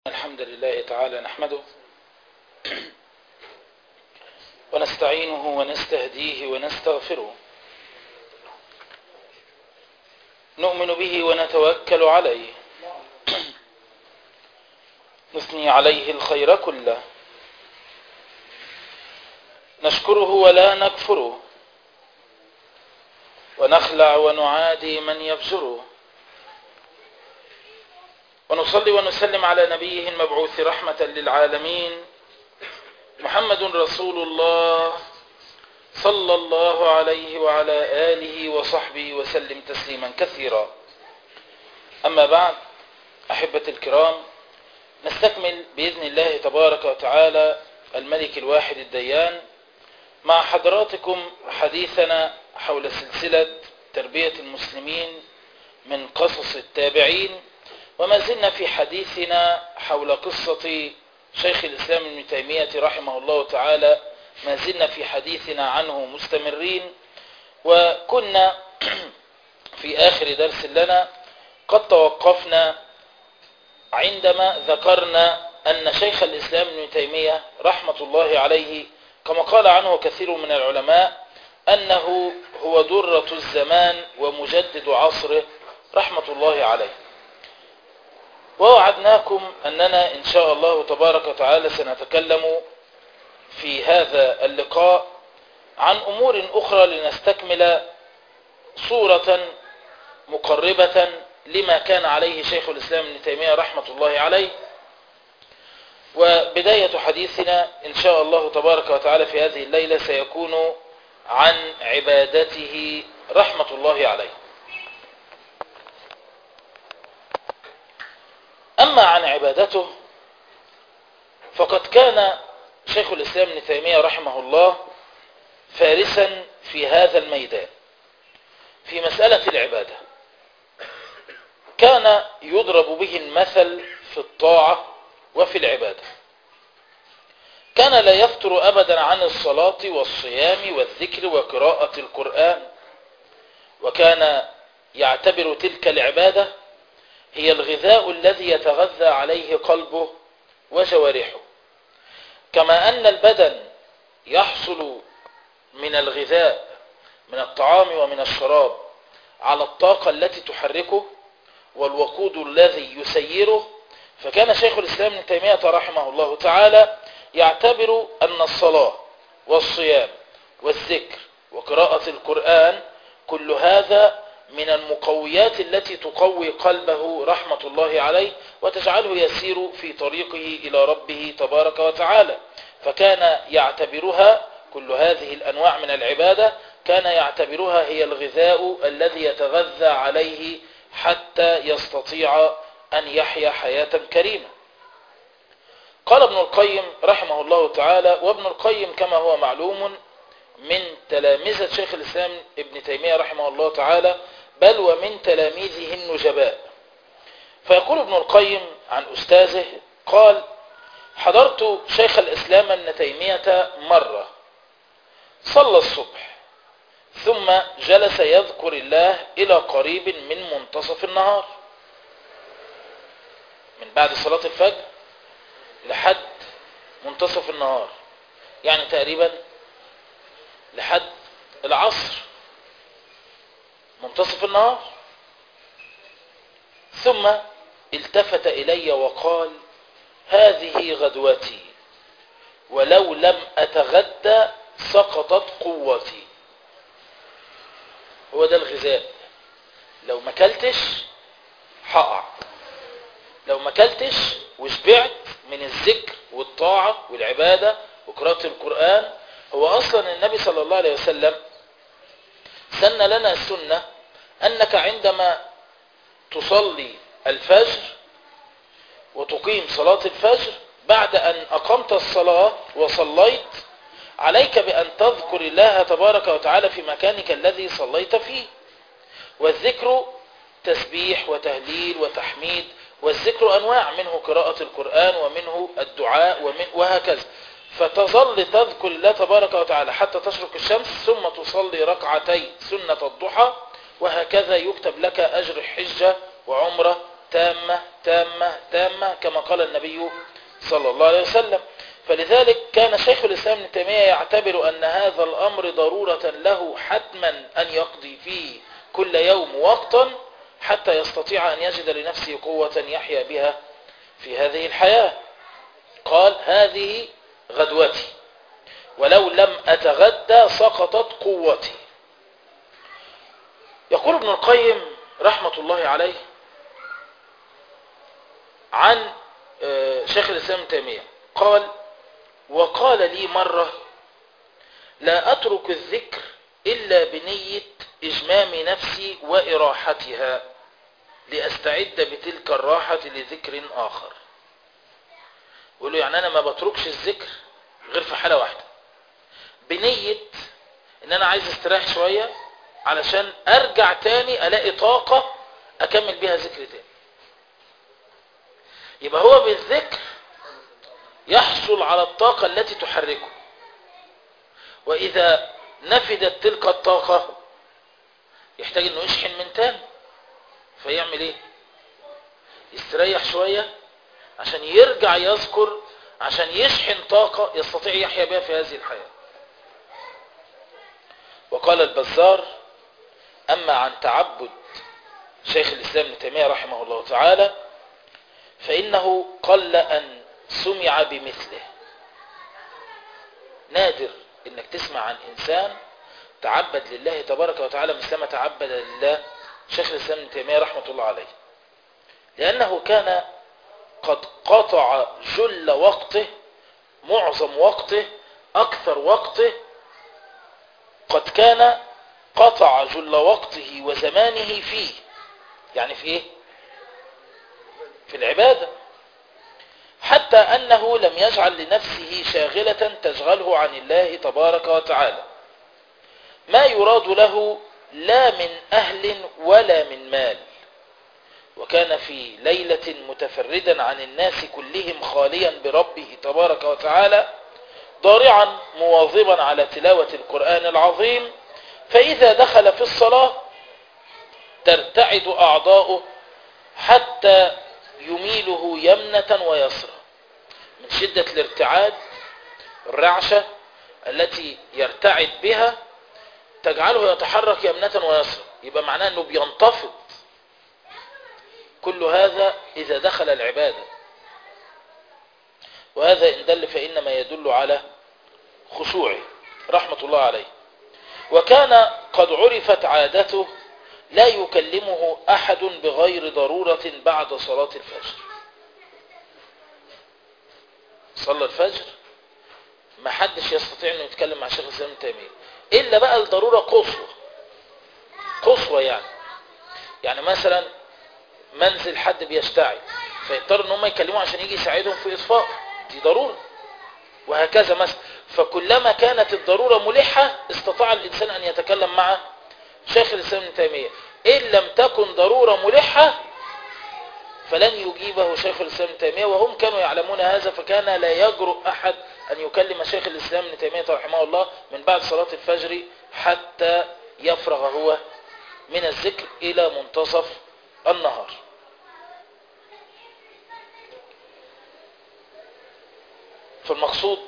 الحمد لله تعالى نحمده ونستعينه ونستهديه ونستغفره نؤمن به ونتوكل عليه نثني عليه الخير كله نشكره ولا نكفره ونخلع ونعادي من يفجره ونصلي ونسلم على نبيه المبعوث رحمة للعالمين محمد رسول الله صلى الله عليه وعلى آله وصحبه وسلم تسليما كثيرا أما بعد أحبة الكرام نستكمل بإذن الله تبارك وتعالى الملك الواحد الديان مع حضراتكم حديثنا حول سلسلة تربية المسلمين من قصص التابعين وما زلنا في حديثنا حول قصة شيخ الإسلام ابن تيمية رحمه الله تعالى ما زلنا في حديثنا عنه مستمرين وكنا في آخر درس لنا قد توقفنا عندما ذكرنا أن شيخ الإسلام ابن تيمية رحمة الله عليه كما قال عنه كثير من العلماء أنه هو درة الزمان ومجدد عصره رحمة الله عليه ووعدناكم أننا إن شاء الله تبارك وتعالى سنتكلم في هذا اللقاء عن أمور أخرى لنستكمل صورة مقربة لما كان عليه شيخ الإسلام ابن تيمية رحمة الله عليه وبداية حديثنا إن شاء الله تبارك وتعالى في هذه الليلة سيكون عن عبادته رحمة الله عليه أما عن عبادته فقد كان شيخ الإسلام ابن تيمية رحمه الله فارسا في هذا الميدان في مسألة العبادة كان يضرب به المثل في الطاعة وفي العبادة كان لا يفتر أبدا عن الصلاة والصيام والذكر وقراءة القرآن وكان يعتبر تلك العبادة هي الغذاء الذي يتغذى عليه قلبه وجوارحه كما أن البدن يحصل من الغذاء من الطعام ومن الشراب على الطاقة التي تحركه والوقود الذي يسيره فكان شيخ الإسلام ابن تيمية رحمه الله تعالى يعتبر أن الصلاة والصيام والذكر وقراءة القرآن كل هذا من المقويات التي تقوي قلبه رحمة الله عليه وتجعله يسير في طريقه إلى ربه تبارك وتعالى فكان يعتبرها كل هذه الأنواع من العبادة كان يعتبرها هي الغذاء الذي يتغذى عليه حتى يستطيع أن يحيا حياة كريمة قال ابن القيم رحمه الله تعالى وابن القيم كما هو معلوم من تلامذة شيخ الإسلام ابن تيمية رحمه الله تعالى بل ومن تلاميذه النجباء فيقول ابن القيم عن أستاذه قال حضرت شيخ الإسلام ابن تيمية مرة صلى الصبح ثم جلس يذكر الله إلى قريب من منتصف النهار من بعد صلاة الفجر لحد منتصف النهار يعني تقريبا لحد العصر منتصف النهار ثم التفت إلي وقال هذه غدوتي ولو لم أتغدى سقطت قوتي هو ده الغذاء لو ما كلتش هقع لو ما كلتش وشبعت من الذكر والطاعة والعبادة وقراءة القرآن هو أصلا النبي صلى الله عليه وسلم سن لنا السنة أنك عندما تصلي الفجر وتقيم صلاة الفجر بعد أن أقمت الصلاة وصليت عليك بأن تذكر الله تبارك وتعالى في مكانك الذي صليت فيه والذكر تسبيح وتهليل وتحميد والذكر أنواع منه قراءة القرآن ومنه الدعاء ومن وهكذا فتظل تذكر الله تبارك وتعالى حتى تشرق الشمس ثم تصلي ركعتي سنة الضحى وهكذا يكتب لك أجر حجة وعمرة تامة تامة تامة كما قال النبي صلى الله عليه وسلم فلذلك كان شيخ الإسلام ابن تيمية يعتبر أن هذا الأمر ضرورة له حتما أن يقضي فيه كل يوم وقتا حتى يستطيع أن يجد لنفسه قوة يحيا بها في هذه الحياة قال هذه غدوتي ولو لم أتغدى سقطت قوتي يقول ابن القيم رحمة الله عليه عن شيخ الإسلام ابن تيمية قال وقال لي مرة لا أترك الذكر إلا بنية إجمام نفسي وإراحتها لأستعد بتلك الراحة لذكر آخر يقول له يعني أنا ما بتركش الذكر غير في حالة واحدة بنية إن أنا عايز استريح شوية علشان أرجع تاني ألاقي طاقة أكمل بيها ذكر تاني يبقى هو بالذكر يحصل على الطاقة التي تحركه وإذا نفدت تلك الطاقة يحتاج انه يشحن من تاني فيعمل ايه يستريح شوية عشان يرجع يذكر عشان يشحن طاقة يستطيع يحيا بها في هذه الحياة وقال البزار أما عن تعبد شيخ الإسلام ابن تيمية رحمه الله تعالى فإنه قل أن سمع بمثله نادر انك تسمع عن انسان تعبد لله تبارك وتعالى مثلما تعبد لله شيخ الاسلام ابن تيميه رحمه الله عليه لانه كان قد قطع جل وقته معظم وقته اكثر وقته قد كان قطع جل وقته وزمانه فيه يعني في ايه في العباده حتى أنه لم يجعل لنفسه شاغلة تشغله عن الله تبارك وتعالى ما يراد له لا من أهل ولا من مال وكان في ليلة متفردا عن الناس كلهم خاليا بربه تبارك وتعالى ضارعا مواظبا على تلاوة القرآن العظيم فإذا دخل في الصلاة ترتعد أعضاؤه حتى يميله يمنة ويسرى من شدة الارتعاد الرعشة التي يرتعد بها تجعله يتحرك يمنة ويسرى يبقى معناه أنه بينتفض كل هذا إذا دخل العبادة وهذا إن دل فإنما يدل على خشوعه رحمة الله عليه وكان قد عرفت عادته لا يكلمه أحد بغير ضرورة بعد صلاة الفجر صلى الفجر ما حدش يستطيع انه يتكلم مع شيخ الاسلام ابن تيميه الا بقى الضروره قصوى قصوى يعني يعني مثلا منزل حد بيشتعل فيضطر ان هم يكلموه عشان يجي يساعدهم في اطفاء دي ضروره وهكذا مثلا فكلما كانت الضروره ملحه استطاع الانسان ان يتكلم مع شيخ الاسلام ابن تيميه ان لم تكن ضروره ملحه فلن يجيبه شيخ الإسلام ابن تيمية وهم كانوا يعلمون هذا فكان لا يجرؤ أحد أن يكلم شيخ الإسلام ابن تيمية رحمه الله من بعد صلاة الفجر حتى يفرغ هو من الذكر إلى منتصف النهار فالمقصود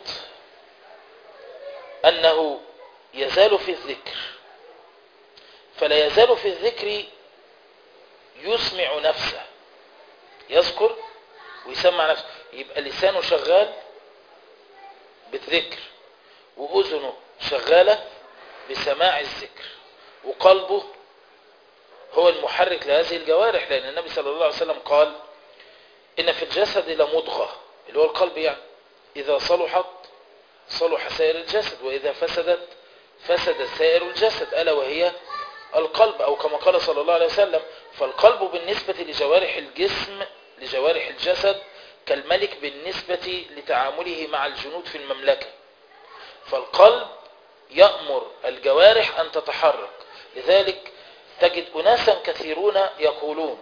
أنه يزال في الذكر فلا يزال في الذكر يسمع نفسه يذكر ويسمع نفسه يبقى لسانه شغال بالذكر وأذنه شغالة بسماع الذكر وقلبه هو المحرك لهذه الجوارح لأن النبي صلى الله عليه وسلم قال إن في الجسد لمضغة اللي هو القلب يعني إذا صلحت صلح سائر الجسد وإذا فسدت فسد سائر الجسد ألا وهي القلب أو كما قال صلى الله عليه وسلم فالقلب بالنسبة لجوارح الجسم لجوارح الجسد كالملك بالنسبة لتعامله مع الجنود في المملكة فالقلب يأمر الجوارح أن تتحرك لذلك تجد أناسا كثيرون يقولون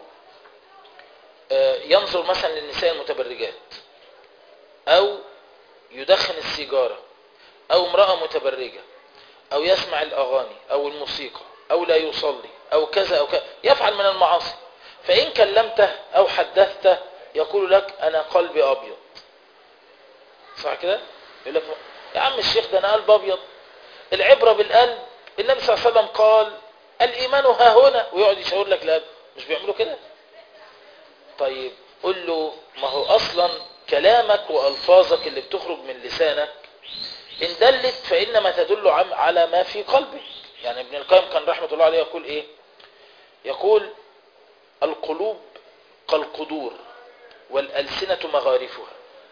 ينظر مثلا للنساء المتبرجات أو يدخن السيجارة أو امرأة متبرجة أو يسمع الأغاني أو الموسيقى أو لا يصلي أو كذا أو كذا يفعل من المعاصي فإن كلمته أو حدثته يقول لك أنا قلبي أبيض صح كده يقول لك يا عم الشيخ ده أنا قلب أبيض العبرة بالقلب النبي صلى الله عليه وسلم قال الإيمان ها هنا ويقعد يشاور لك لا مش بيعملوا كده طيب قل له ما هو أصلا كلامك وألفاظك اللي بتخرج من لسانك إن دلت فإنما تدل على ما في قلبك يعني ابن القيم كان رحمة الله عليه يقول إيه يقول القلوب كالقدور والألسنة مغارفها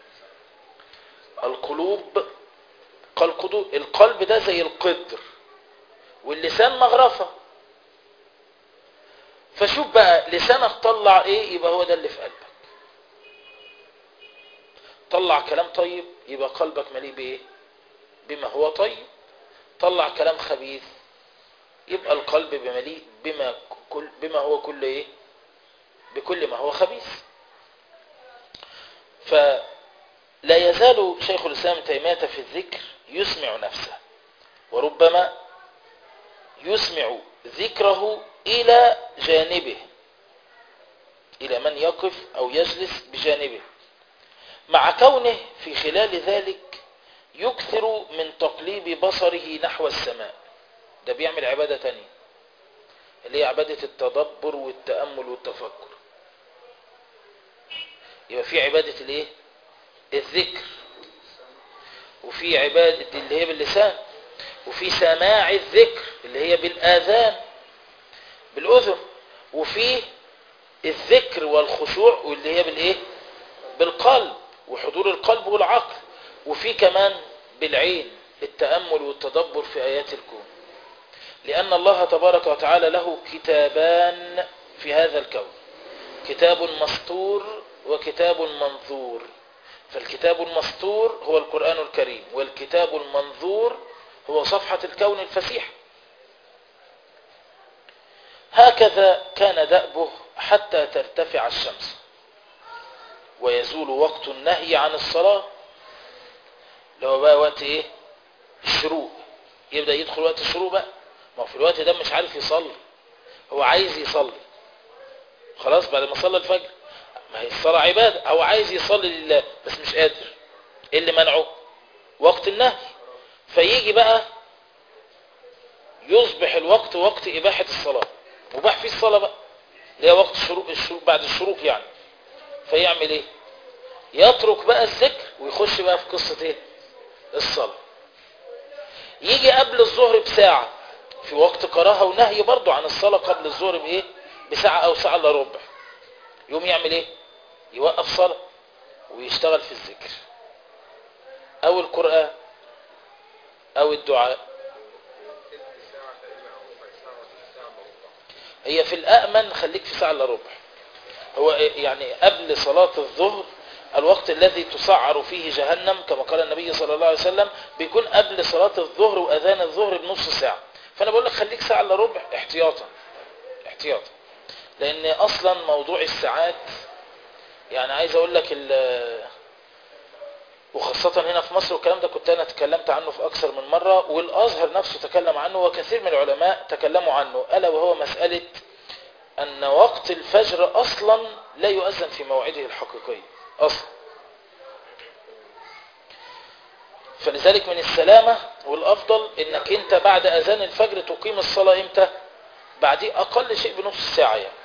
القلوب كالقدور القلب ده زي القدر واللسان مغرفة فشوف بقى لسانك طلع ايه يبقى هو ده اللي في قلبك طلع كلام طيب يبقى قلبك مليء بايه بما هو طيب طلع كلام خبيث يبقى القلب بمليء بما كل بما هو كل ايه بكل ما هو خبيث فلا يزال شيخ الاسلام تيمية في الذكر يسمع نفسه وربما يسمع ذكره الى جانبه الى من يقف او يجلس بجانبه مع كونه في خلال ذلك يكثر من تقليب بصره نحو السماء ده بيعمل عبادة تانية اللي هي عبادة التدبر والتأمل والتفكر يبقى في عبادة الايه الذكر وفي عبادة اللي هي باللسان وفي سماع الذكر اللي هي بالآذان بالأذن وفي الذكر والخشوع واللي هي بالايه بالقلب وحضور القلب والعقل وفي كمان بالعين التأمل والتدبر في آيات الكون لأن الله تبارك وتعالى له كتابان في هذا الكون كتاب مسطور وكتاب منظور فالكتاب المسطور هو القرآن الكريم والكتاب المنظور هو صفحة الكون الفسيح هكذا كان دأبه حتى ترتفع الشمس ويزول وقت النهي عن الصلاة لو بقى وقت ايه الشروق يبدأ يدخل وقت الشروق بقى ما في الوقت ده مش عارف يصلي هو عايز يصلي خلاص بعد ما صلى الفجر ما هي الصلاة عبادة هو عايز يصلي لله بس مش قادر ايه اللي منعه وقت النهي فيجي بقى يصبح الوقت وقت إباحة الصلاة مباح فيه الصلاة بقى اللي هي وقت الشروق, الشروق بعد الشروق يعني فيعمل ايه يترك بقى الذكر ويخش بقى في قصة ايه الصلاة يجي قبل الظهر بساعة في وقت كراهة ونهي برضو عن الصلاة قبل الظهر بايه بساعة او ساعة الا ربع يوم يعمل ايه يوقف صلاة ويشتغل في الذكر او القرآن او الدعاء هي في الأأمن خليك في ساعة الا ربع هو يعني قبل صلاة الظهر الوقت الذي تسعر فيه جهنم كما قال النبي صلى الله عليه وسلم بيكون قبل صلاة الظهر وأذان الظهر بنص ساعة فأنا بقول لك خليك ساعة الا ربع احتياطا احتياطا لأن أصلا موضوع الساعات يعني عايز أقول لك وخاصة هنا في مصر والكلام ده كنت أنا تكلمت عنه في أكثر من مرة والأزهر نفسه تكلم عنه وكثير من العلماء تكلموا عنه ألا وهو مسألة أن وقت الفجر أصلا لا يؤذن في موعده الحقيقي أصلا فلذلك من السلامة والأفضل أنك أنت بعد أذان الفجر تقيم الصلاة إمتى بعديه أقل شيء بنص ساعة يعني.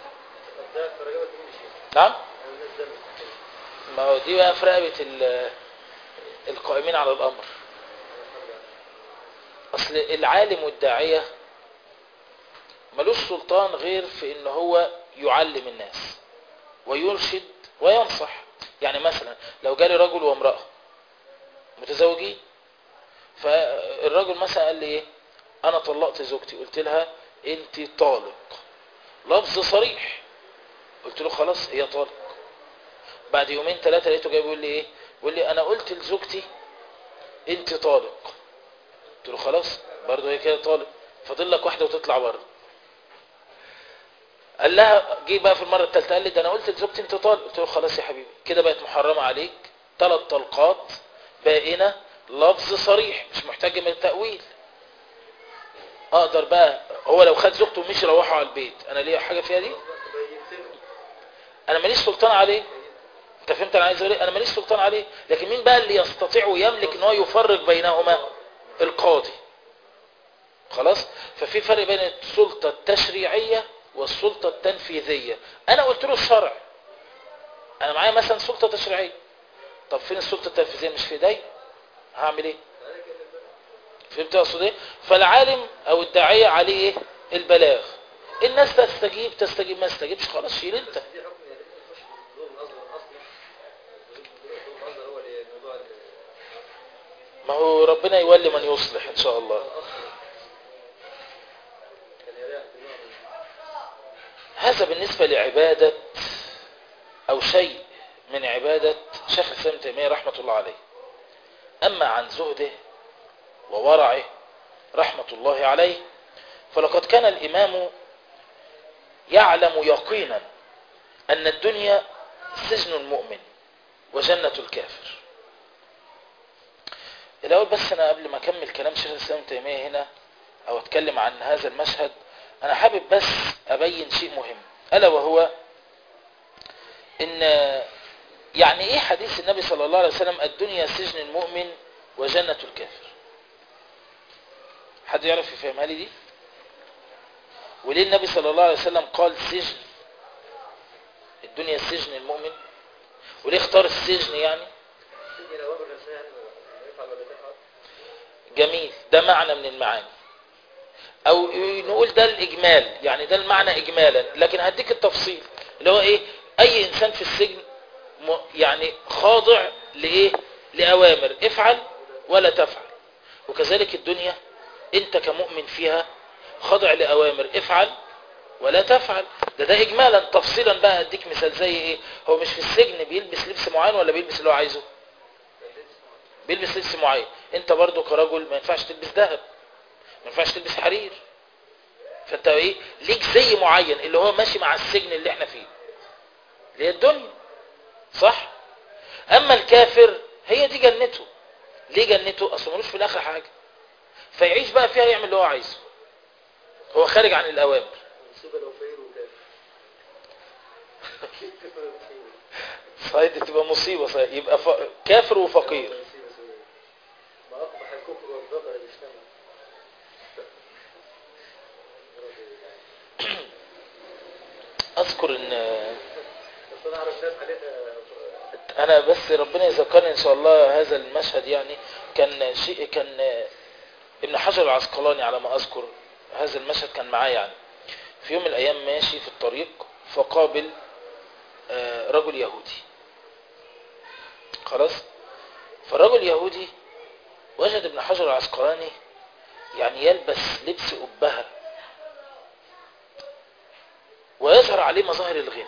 نعم ما هو دي بقى في رقبة القائمين على الأمر أصل العالم والداعية ملوش سلطان غير في ان هو يعلم الناس ويرشد وينصح يعني مثلا لو جالي رجل وامرأة متزوجين فالرجل مثلا قال لي ايه انا طلقت زوجتي قلت لها انت طالق لفظ صريح قلت له خلاص هي طالق بعد يومين ثلاثة لقيته جاي بيقول لي ايه بيقول لي انا قلت لزوجتي انت طالق قلت له خلاص برضه هي كده طالق فاضل لك واحدة وتطلع بره قال لها جه بقى في المرة الثالثة قال لي ده انا قلت لزوجتي انت طالق قلت له خلاص يا حبيبي كده بقت محرمة عليك ثلاث طلقات بائنة لفظ صريح مش محتاج من التأويل اقدر بقى هو لو خد زوجته ومشي روحوا على البيت انا ليا حاجة فيها دي انا ماليش سلطان عليه انت فهمت انا عايز اقول ايه انا ماليش سلطان عليه لكن مين بقى اللي يستطيع ويملك ان هو يفرق بينهما القاضي خلاص ففي فرق بين السلطة التشريعية والسلطة التنفيذية انا قلت له الشرع انا معايا مثلا سلطة تشريعية طب فين السلطة التنفيذية مش في ايدي هعمل ايه فهمت اقصد ايه فالعالم او الداعية عليه ايه البلاغ الناس تستجيب تستجيب ما تستجيبش خلاص شيل انت دي حكم يعني بيخش في الظلم الازهر اصلا الظلم الازهر هو اللي موضوع ال- ما هو ربنا يولي من يصلح ان شاء الله الاصل كان يريح في النوع من- هذا بالنسبة لعبادة أو شيء من عبادة شيخ الإسلام تيمية رحمة الله عليه أما عن زهده وورعه رحمة الله عليه فلقد كان الإمام يعلم يقينا أن الدنيا سجن المؤمن وجنة الكافر الأول بس أنا قبل ما أكمل كلام شيخ الإسلام تيمية هنا أو أتكلم عن هذا المشهد أنا حابب بس أبين شيء مهم ألا وهو إن يعني إيه حديث النبي صلى الله عليه وسلم الدنيا سجن المؤمن وجنة الكافر حد يعرف يفهمها لي دي وليه النبي صلى الله عليه وسلم قال سجن الدنيا سجن المؤمن وليه اختار السجن يعني تيجي الاوامر نفسها يعني يفعل ولا تفعل جميل ده معنى من المعاني او نقول ده الاجمال يعني ده المعنى اجمالا لكن هديك التفصيل اللي هو ايه اي انسان في السجن م- يعني خاضع لايه لاوامر افعل ولا تفعل وكذلك الدنيا انت كمؤمن فيها خاضع لاوامر افعل ولا تفعل ده ده اجمالا تفصيلا بقى اديك مثال زي ايه هو مش في السجن بيلبس لبس معين ولا بيلبس اللي هو عايزه بيلبس لبس معين انت برضو كرجل ما ينفعش تلبس ذهب ما ينفعش تلبس حرير فانت ايه ليك زي معين اللي هو ماشي مع السجن اللي احنا فيه اللي هي الدنيا صح اما الكافر هي دي جنته ليه جنته اصلا ملوش في الاخر حاجه فيعيش بقى فيها يعمل اللي هو عايزه هو خارج عن الاوامر مصيبه لو فقير وكافر صحيح دي تبقى مصيبه صحيح يبقى ف... كافر وفقير مصيبه سوداء ما اقبح الكفر والفقر الاجتماع اذكر ان بس انا اعرف ناس حالتها انا بس ربنا يذكرني ان شاء الله هذا المشهد يعني كان شيء كان ابن حجر العسقلاني على ما اذكر هذا المشهد كان معاه يعني في يوم من الايام ماشي في الطريق فقابل آه، رجل يهودي خلاص فالرجل اليهودي وجد ابن حجر العسقلاني يعني يلبس لبس أبهة ويظهر عليه مظاهر الغنى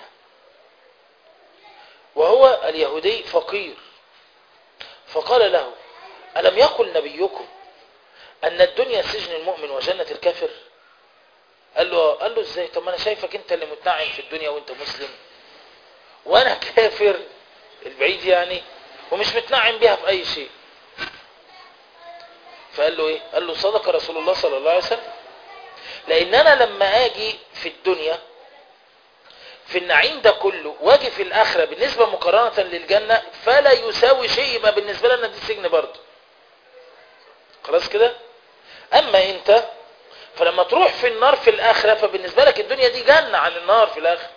وهو اليهودي فقير فقال له ألم يقل نبيكم أن الدنيا سجن المؤمن وجنة الكافر قال له قال له ازاي طب ما انا شايفك انت اللي متنعم في الدنيا وانت مسلم وانا كافر البعيد يعني ومش متنعم بيها في اي شيء فقال له ايه قال له صدق رسول الله صلى الله عليه وسلم لان انا لما اجي في الدنيا في النعيم ده كله واجي في الاخره بالنسبه مقارنه للجنه فلا يساوي شيء يبقى بالنسبه لنا دي سجن برضه خلاص كده اما انت فلما تروح في النار في الاخره فبالنسبه لك الدنيا دي جنه عن النار في الاخره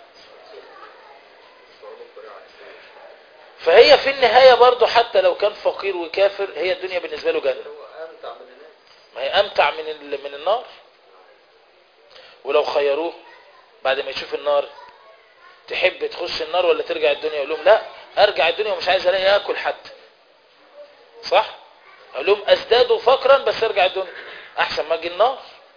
فهي في النهايه برضه حتى لو كان فقير وكافر هي الدنيا بالنسبه له جنه هو امتع من الناس ما هي امتع من ال- من النار ولو خيروه بعد ما يشوف النار تحب تخش النار ولا ترجع الدنيا يقول لهم لا ارجع الدنيا ومش عايز الاقي اكل حتى صح اقول لهم ازدادوا فقرا بس ارجع الدنيا احسن ما اجي النار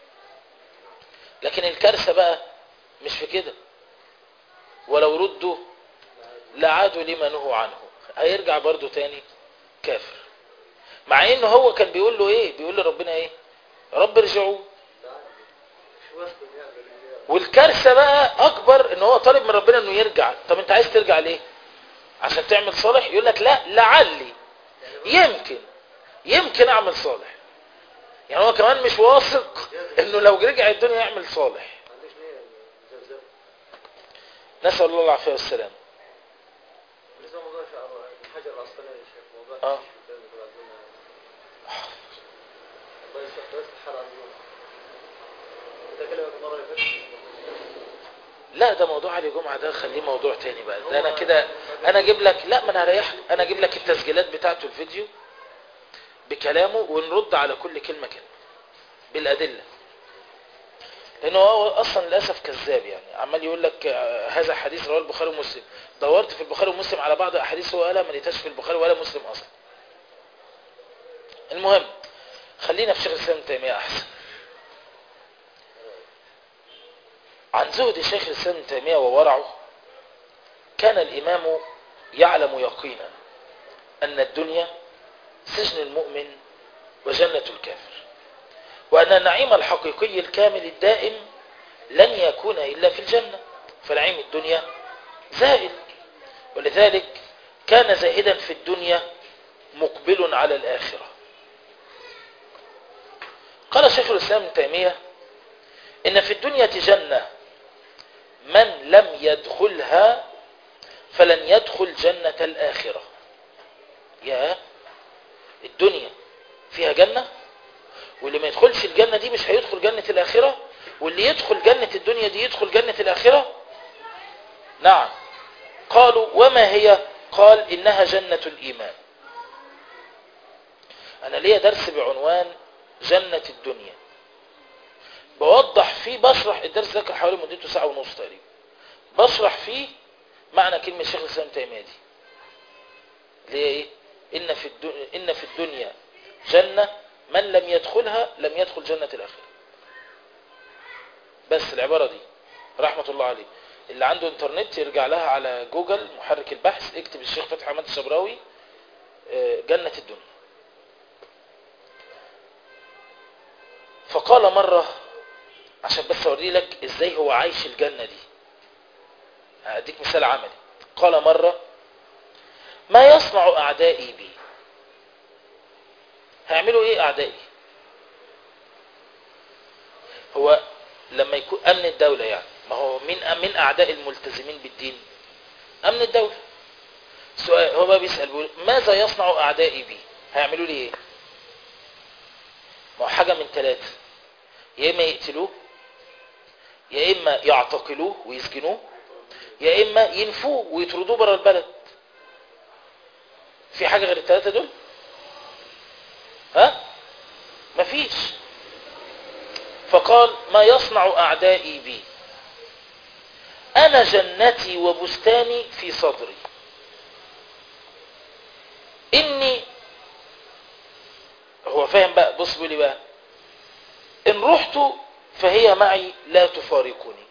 لكن الكارثه بقى مش في كده ولو ردوا لعادوا لما نهوا عنه هيرجع برضو تاني كافر مع انه هو كان بيقول له ايه بيقول لربنا ايه يا رب ارجعوا مش وسط يعني بالرجال. والكارثه بقى اكبر ان هو طالب من ربنا انه يرجع طب انت عايز ترجع ليه عشان تعمل صالح يقول لك لا لعلي يمكن يمكن اعمل صالح يعني هو كمان مش واثق انه لو رجع الدنيا يعمل صالح ما عندوش نية زلزال نسأل الله العافية والسلام بالنسبه لموضوع شعر الحجر العسقلاني يا شيخ موضوع آه. التشبيه ده اللي بعدين- الله يصلح بس الحال عندنا انت كلمك المره اللي فاتت لا ده موضوع علي جمعة ده خليه موضوع تاني بقى ده انا كده انا اجيب لك لا ما انا هريحك انا اجيب لك التسجيلات بتاعته الفيديو بكلامه ونرد على كل كلمة كلمة بالادلة لانه هو اصلا للاسف كذاب يعني عمال يقول لك آه، هذا حديث رواه البخاري ومسلم دورت في البخاري ومسلم على بعض الاحاديث هو قالها ما لقيتهاش في البخاري ولا مسلم اصلا المهم خلينا في شيخ الاسلام ابن تيميه احسن عن زهد شيخ الاسلام ابن تيميه وورعه كان الامام يعلم يقينا ان الدنيا سجن المؤمن وجنه الكافر وأن النعيم الحقيقي الكامل الدائم لن يكون إلا في الجنة فنعيم الدنيا زائل ولذلك كان زاهدا في الدنيا مقبل على الآخرة قال شيخ الإسلام ابن تيمية إن في الدنيا جنة من لم يدخلها فلن يدخل جنة الآخرة يا الدنيا فيها جنة واللي ما يدخلش الجنة دي مش هيدخل جنة الآخرة واللي يدخل جنة الدنيا دي يدخل جنة الآخرة نعم قالوا وما هي قال إنها جنة الإيمان أنا ليا درس بعنوان جنة الدنيا بوضح فيه بشرح الدرس ده كان حوالي مدته ساعة ونص تقريبا بشرح فيه معنى كلمة شيخ الإسلام تيمية دي اللي هي إيه إن في, الدنيا إن في الدنيا جنة من لم يدخلها لم يدخل جنة الآخرة بس العبارة دي رحمة الله عليه اللي عنده انترنت يرجع لها على جوجل محرك البحث اكتب الشيخ فتحي حماد الشبراوي آه، جنة الدنيا فقال مرة عشان بس اوري لك ازاي هو عايش الجنة دي هديك مثال عملي قال مرة ما يصنع اعدائي بي هيعملوا ايه اعدائي هو لما يكون امن الدولة يعني ما هو من من اعداء الملتزمين بالدين امن الدولة سؤال هو بقى بيسأل بيقول ماذا يصنع اعدائي بي هيعملوا لي ايه ما هو حاجة من ثلاثة يا اما يقتلوه يا اما يعتقلوه ويسجنوه يا اما ينفوه ويطردوه بره البلد في حاجة غير الثلاثة دول ها مفيش فقال ما يصنع أعدائي بي أنا جنتي وبستاني في صدري إني هو فاهم بقى بص بيقول لي بقى إن رحت فهي معي لا تفارقني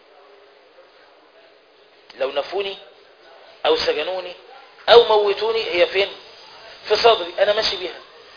لو نفوني أو سجنوني أو موتوني هي فين في صدري أنا ماشي بيها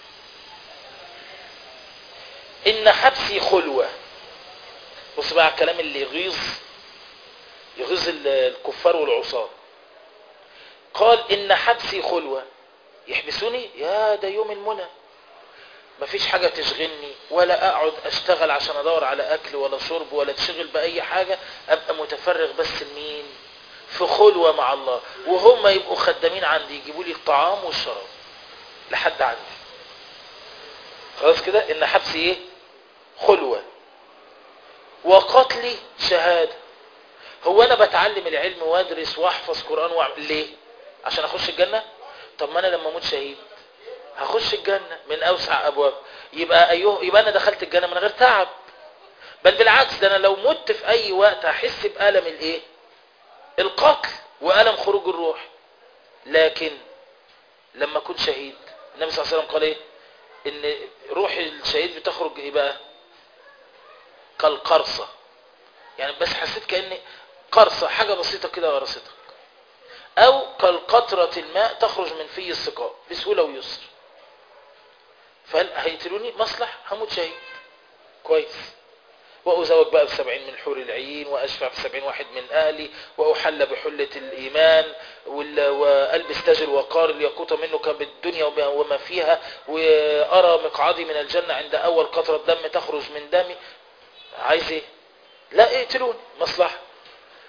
إن حبسي خلوة بص بقى على الكلام اللي يغيظ يغيظ ال- الكفار والعصاة قال إن حبسي خلوة يحبسوني يا ده يوم المنى مفيش حاجة تشغلني ولا أقعد أشتغل عشان أدور على أكل ولا شرب ولا تشغل بأي حاجة أبقى متفرغ بس لمين في خلوة مع الله وهم يبقوا خدامين عندي يجيبوا لي الطعام والشراب لحد عندي خلاص كده إن حبسي إيه خلوة وقتلي شهادة هو أنا بتعلم العلم وأدرس وأحفظ قرآن وأعمل ليه عشان أخش الجنة طب ما أنا لما أموت شهيد هخش الجنة من أوسع أبواب يبقى أيوه يبقى أنا دخلت الجنة من غير تعب بل بالعكس ده أنا لو مت في أي وقت هحس بألم الإيه القتل وألم خروج الروح لكن لما أكون شهيد النبي صلى الله عليه وسلم قال إيه إن روح الشهيد بتخرج إيه بقى كالقرصة يعني بس حسيت كأن قرصة حاجة بسيطة كده ورستك أو كالقطرة الماء تخرج من في السقاء بسهولة ويسر فهل هيقتلوني مصلح هموت شهيد كويس وأزوج بقى بسبعين من حور العين وأشفع بسبعين واحد من أهلي وأحل بحلة الإيمان وال- وألبس تاج الوقار ليقوت منك بالدنيا وما- وما فيها وأرى مقعدي من الجنة عند أول قطرة دم تخرج من دمي عايز إيه لا اقتلوني مصلحة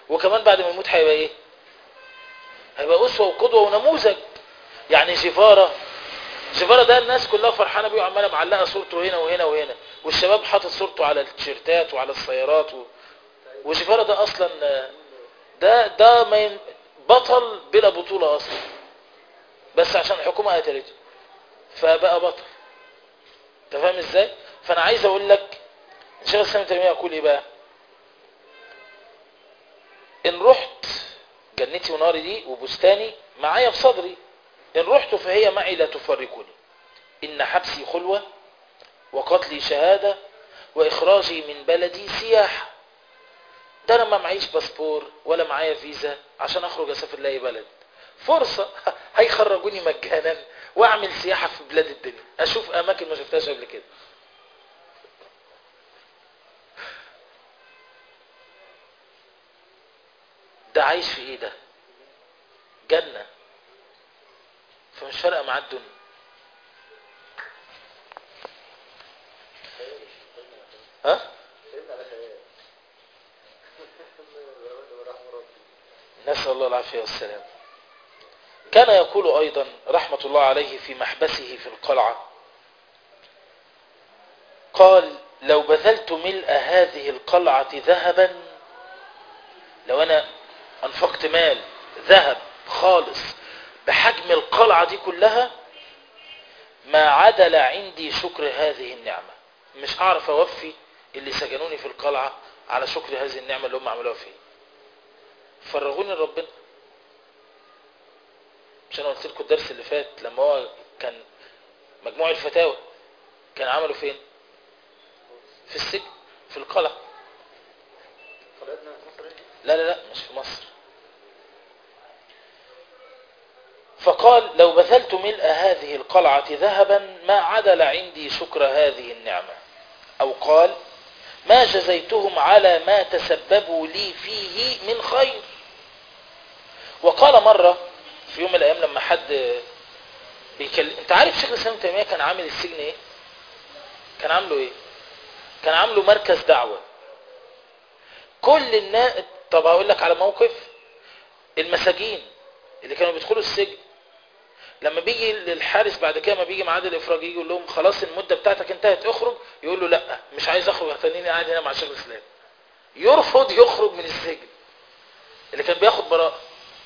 وكمان بعد ما يموت هيبقى ايه هيبقى اسوه وقدوه ونموذج يعني جيفارا جيفارا ده الناس كلها فرحانه بيه وعماله معلقه صورته هنا وهنا وهنا والشباب حاطط صورته على التيشيرتات وعلى السيارات و... وجيفارا ده اصلا آه، ده ده ما ين... بطل بلا بطوله اصلا بس عشان الحكومه قتلته فبقى بطل انت فاهم ازاي فانا عايز اقول لك شيخ الاسلام ابن تيميه يقول ايه بقى ان رحت جنتي وناري دي وبستاني معايا في صدري ان رحت فهي معي لا تفرقني ان حبسي خلوه وقتلي شهاده واخراجي من بلدي سياحه ده انا ما معيش باسبور ولا معايا فيزا عشان اخرج اسافر لاي بلد فرصه هيخرجوني مجانا واعمل سياحه في بلاد الدنيا اشوف اماكن ما شفتهاش قبل كده ده عايش في ايه ده جنة فمش فارقة معاه الدنيا ها فهمنا على خيال ورحمة ربي نسأل الله العافية والسلام كان يقول أيضا رحمة الله عليه في محبسه في القلعة قال لو بذلت ملء هذه القلعة ذهبا لو أنا أنفقت مال ذهب خالص بحجم القلعة دي كلها ما عدل عندي شكر هذه النعمة مش هعرف أوفي اللي سجنوني في القلعة على شكر هذه النعمة اللي هم عملوها فيه فرغوني لربنا مش انا قلت لكم الدرس اللي فات لما هو كان مجموع الفتاوى كان عمله فين في السجن في القلعة قلعتنا في مصر ايه؟ لا لا لا مش في مصر فقال لو بذلت ملء هذه القلعة ذهبا ما عدل عندي شكر هذه النعمة أو قال ما جزيتهم على ما تسببوا لي فيه من خير وقال مرة في يوم من الأيام لما حد بيكلم انت عارف شيخ الإسلام ابن تيمية كان عامل السجن ايه كان عامله ايه كان عامله مركز دعوة كل الناس طب هقول لك على موقف المساجين اللي كانوا بيدخلوا السجن لما بيجي للحارس بعد كده ما بيجي ميعاد الافراج يجي يقول لهم خلاص المده بتاعتك انتهت اخرج يقول له لا مش عايز اخرج هتنيني قاعد هنا مع شيخ الاسلام يرفض يخرج من السجن اللي كان بياخد براءه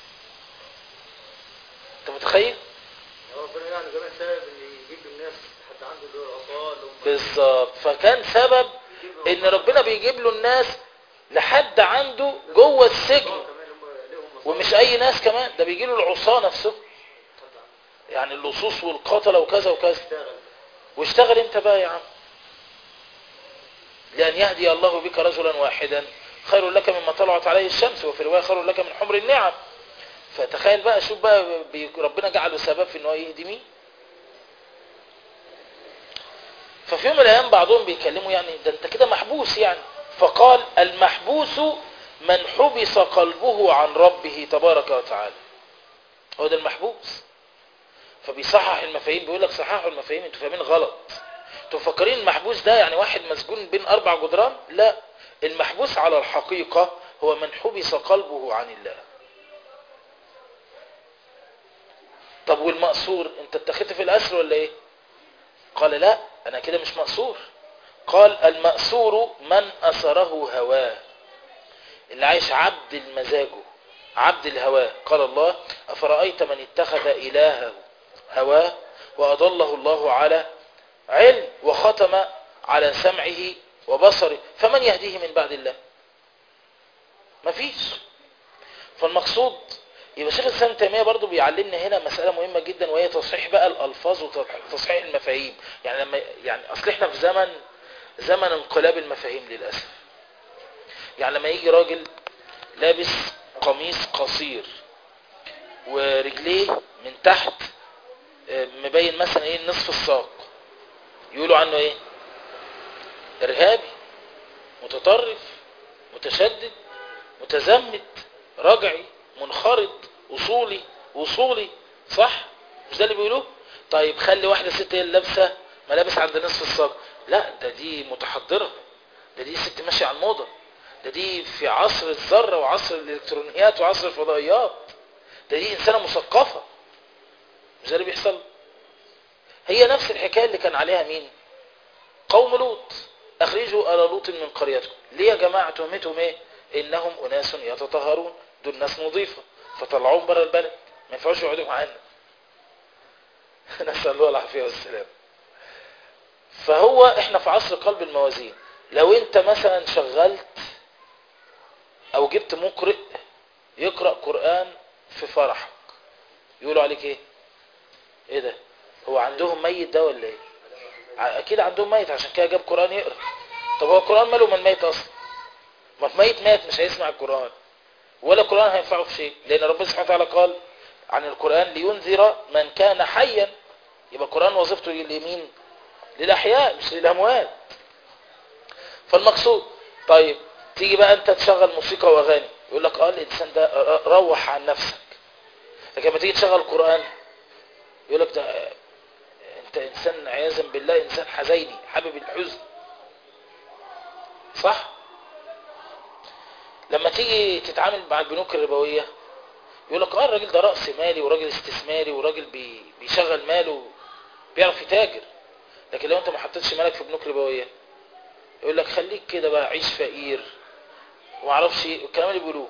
انت متخيل هو ربنا يعني كمان سبب ان يجيب الناس حتى عنده اللي هو العصاه اللي هم بالظبط فكان سبب ان ربنا بيجيب له الناس لحد عنده جوه السجن كمان هم ليهم مصالح ومش اي ناس كمان ده بيجي له العصاه نفسه يعني اللصوص والقتله وكذا وكذا اشتغل واشتغل انت بقى يا عم لأن يهدي الله بك رجلا واحدا خير لك مما طلعت عليه الشمس وفي رواية خير لك من حمر النعم فتخيل بقى شوف بقى بي- ربنا جعله سبب في ان هو يهدي مين ففي يوم من الايام بعضهم بيكلموا يعني ده انت كده محبوس يعني فقال المحبوس من حبس قلبه عن ربه تبارك وتعالى هو ده المحبوس فبيصحح المفاهيم بيقول لك صححوا المفاهيم انتوا فاهمين غلط انتوا مفكرين المحبوس ده يعني واحد مسجون بين اربع جدران لا المحبوس على الحقيقة هو من حبس قلبه عن الله طب والمأسور انت اتخذت في الأسر ولا ايه قال لا انا كده مش مأسور قال المأسور من أسره هواه اللي عايش عبد المزاجه عبد الهواه قال الله أفرأيت من اتخذ إلهه هواه وأضله الله على علم وختم على سمعه وبصره فمن يهديه من بعد الله مفيش فالمقصود يبقى شيخ الاسلام تيميه برضه بيعلمنا هنا مساله مهمه جدا وهي تصحيح بقى الالفاظ وتصحيح المفاهيم يعني لما يعني اصل احنا في زمن زمن انقلاب المفاهيم للاسف يعني لما يجي راجل لابس قميص قصير ورجليه من تحت آه، مبين مثلا ايه نصف الساق يقولوا عنه ايه ارهابي متطرف متشدد متزمت رجعي منخرط اصولي وصولي صح مش ده اللي بيقولوه طيب خلي واحده ست هي اللي لابسه ملابس عند نصف الساق لا ده دي متحضره ده دي ست ماشيه على الموضه ده دي في عصر الذرة وعصر الإلكترونيات وعصر الفضائيات ده دي إنسانة مثقفة مش ده اللي بيحصل هي نفس الحكاية اللي كان عليها مين قوم لوط أخرجوا آل لوط من قريتكم ليه يا جماعة تهمتهم إيه إنهم أناس يتطهرون دول ناس نظيفة فطلعوهم بره البلد ما ينفعوش يقعدوا معانا نسأل الله العافية والسلام فهو احنا في عصر قلب الموازين لو انت مثلا شغلت او جبت مقرئ يقرأ قرآن في فرحك يقولوا عليك ايه ايه ده هو عندهم ميت ده ولا ايه ع- اكيد عندهم ميت عشان كده جاب قرآن يقرأ طب هو القرآن ماله من الميت اصلا ما الميت مات مش هيسمع القرآن ولا القرآن هينفعه في شيء لان ربنا سبحانه وتعالى قال عن القرآن لينذر من كان حيا يبقى القرآن وظيفته لمين للأحياء مش للأموات فالمقصود طيب تيجي بقى انت تشغل موسيقى واغاني يقول لك اه الانسان ده روح عن نفسك لكن لما تيجي تشغل قرآن يقول لك ده آه، انت انسان عياذا بالله انسان حزيني حابب الحزن صح لما تيجي تتعامل مع البنوك الربوية يقول لك اه الراجل ده رأس مالي وراجل استثماري وراجل بي بيشغل ماله بيعرف يتاجر لكن لو انت ما حطيتش مالك في بنوك ربويه يقول لك خليك كده بقى عيش فقير وما اعرفش ايه الكلام اللي بيقولوه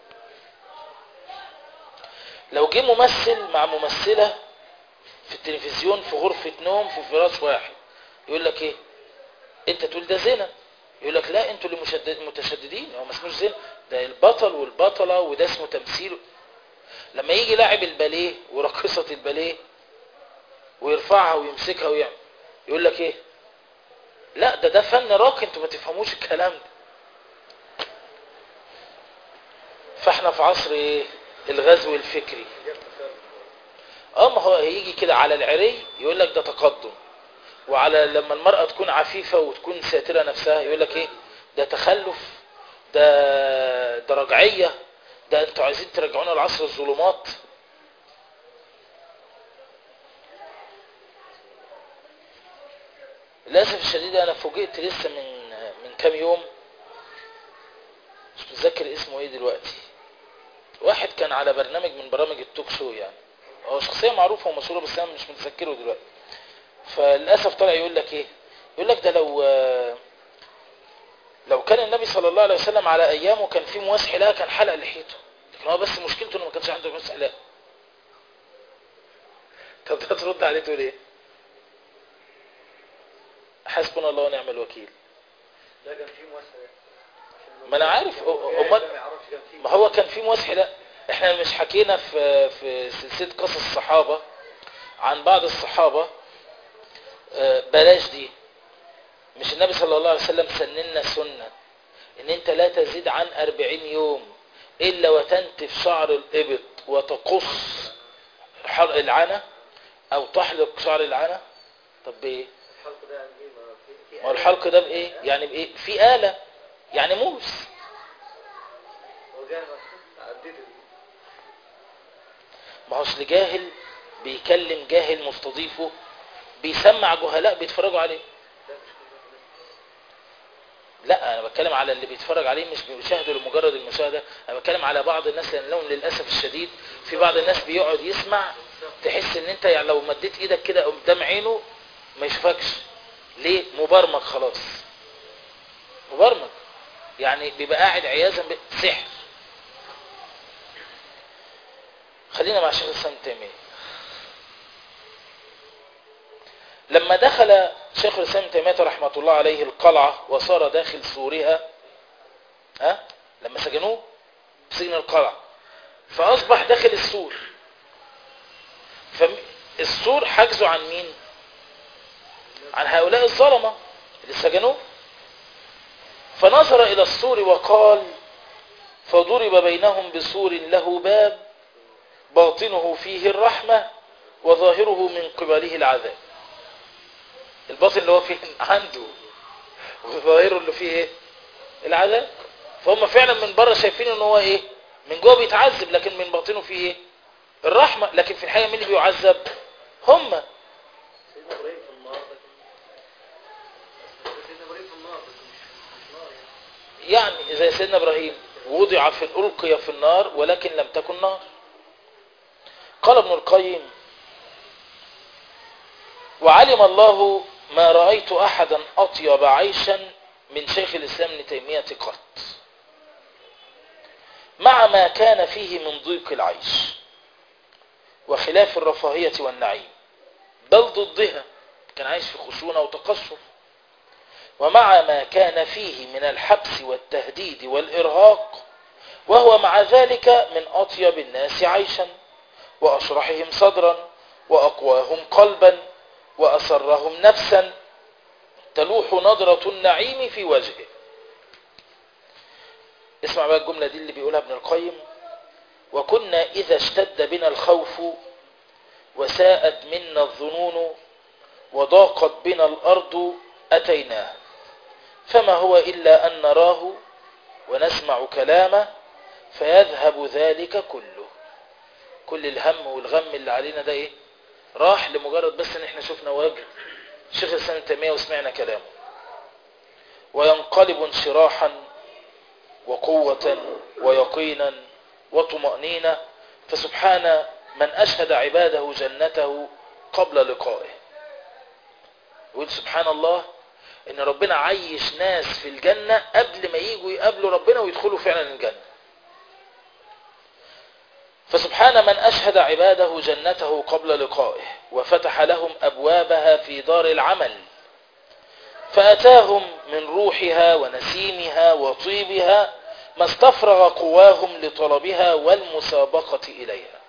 لو جه ممثل مع ممثله في التلفزيون في غرفه نوم في فراش واحد يقول لك ايه انت تقول ده زنا يقول لك لا انتوا اللي مشدد متشددين هو ما اسموش زنا ده البطل والبطله وده اسمه تمثيل لما يجي لاعب الباليه وراقصه الباليه ويرفعها ويمسكها ويعمل يقول لك ايه لا ده ده فن راقي انتوا ما تفهموش الكلام ده فاحنا في عصر ايه الغزو الفكري جاب تخلف اه ما هو هيجي كده على العري يقول لك ده تقدم وعلى لما المرأة تكون عفيفة وتكون ساترة نفسها يقول لك ايه ده تخلف ده ده رجعية ده انتوا عايزين ترجعونا لعصر الظلمات للاسف الشديد انا فوجئت لسه من من كام يوم مش متذكر اسمه ايه دلوقتي واحد كان على برنامج من برامج التوك شو يعني هو شخصيه معروفه ومشهوره بس انا مش متذكره دلوقتي فللاسف طلع يقول لك ايه يقول لك ده لو لو كان النبي صلى الله عليه وسلم على ايامه كان في مواس حلاقه كان حلق لحيته لكن هو بس مشكلته انه ما كانش عنده مواس حلاقه طب ده ترد عليه تقول ايه حسبنا الله ونعم الوكيل لا كان في مؤسسة ما أنا عارف، أ- أ- أمال- ما يعرفش كان في ما هو كان في موس حلاقه احنا مش حكينا في في سلسله قصص الصحابه عن بعض الصحابه آه، بلاش دي مش النبي صلى الله عليه وسلم سننا سنه ان انت لا تزيد عن أربعين يوم الا وتنتف شعر الابط وتقص حلق العنى او تحلق شعر العنى طب بايه الحلق ده يعني ايه ما في في ما هو الحلق ده بايه يعني بايه في آلة يعني موس هو جاي عديت ال- ما هوش لجاهل بيكلم جاهل مستضيفه بيسمع جهلاء بيتفرجوا عليه ده مش كل الناس. لا انا بتكلم على اللي بيتفرج عليه مش بيشاهدوا لمجرد المشاهده انا بتكلم على بعض الناس لان لهم للاسف الشديد في بعض الناس بيقعد يسمع تحس ان انت يعني لو مديت ايدك كده قدام عينه ما يشوفكش ليه مبرمج خلاص مبرمج يعني بيبقى قاعد عياذا بسحر خلينا مع شيخ الاسلام ابن تيميه لما دخل شيخ الاسلام ابن تيميه رحمه الله عليه القلعه وصار داخل سورها ها لما سجنوه في سجن القلعه فاصبح داخل السور فالسور حجزه عن مين عن هؤلاء الظلمه اللي سجنوه فنظر الى السور وقال فضرب بينهم بسور له باب باطنه فيه الرحمه وظاهره من قبله العذاب الباطن اللي هو فيه عنده وظاهره اللي فيه ايه العذاب فهم فعلا من بره شايفين ان هو ايه من جوه بيتعذب لكن من باطنه فيه ايه الرحمه لكن في الحقيقه مين اللي بيعذب هم سيدنا ابراهيم في النار لكن بس سيدنا ابراهيم في النار بس مش مش نار يعني زي سيدنا إبراهيم وضع في ألقي في النار ولكن لم تكن نار قال ابن القيم وعلم الله ما رأيت أحدا أطيب عيشا من شيخ الإسلام ابن تيمية قط مع ما كان فيه من ضيق العيش وخلاف الرفاهية والنعيم بل ضدها كان عايش في خشونة وتقصف ومع ما كان فيه من الحبس والتهديد والإرهاق وهو مع ذلك من أطيب الناس عيشا وأشرحهم صدرا وأقواهم قلبا وأسرهم نفسا تلوح نظرة النعيم في وجهه اسمع بقى الجملة دي اللي بيقولها ابن القيم وكنا إذا اشتد بنا الخوف وساءت منا الظنون وضاقت بنا الأرض أتيناه فما هو إلا أن نراه ونسمع كلامه فيذهب ذلك كله كل الهم والغم اللي علينا ده ايه راح لمجرد بس ان احنا شفنا وجه شيخ الاسلام ابن تيميه وسمعنا كلامه وينقلب انشراحا وقوة ويقينا وطمأنينة فسبحان من أشهد عباده جنته قبل لقائه يقول سبحان الله ان ربنا عيش ناس في الجنة قبل ما يجوا يقابلوا ربنا ويدخلوا فعلا الجنة فسبحان من أشهد عباده جنته قبل لقائه وفتح لهم أبوابها في دار العمل فأتاهم من روحها ونسيمها وطيبها ما استفرغ قواهم لطلبها والمسابقة إليها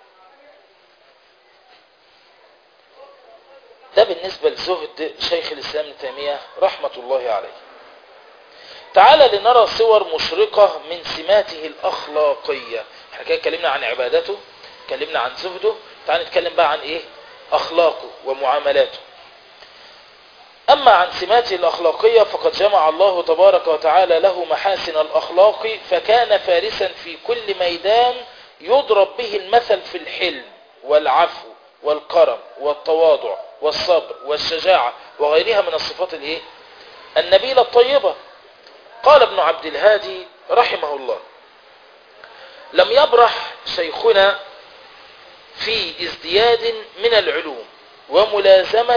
ده بالنسبة لزهد شيخ الإسلام ابن تيمية رحمة الله عليه تعال لنرى صور مشرقة من سماته الأخلاقية احنا كده اتكلمنا عن عبادته اتكلمنا عن زهده تعال نتكلم بقى عن ايه أخلاقه ومعاملاته أما عن سماته الأخلاقية فقد جمع الله تبارك وتعالى له محاسن الأخلاق فكان فارسا في كل ميدان يضرب به المثل في الحلم والعفو والكرم والتواضع والصبر والشجاعة وغيرها من الصفات الايه النبيلة الطيبة قال ابن عبد الهادي رحمه الله لم يبرح شيخنا في ازدياد من العلوم وملازمة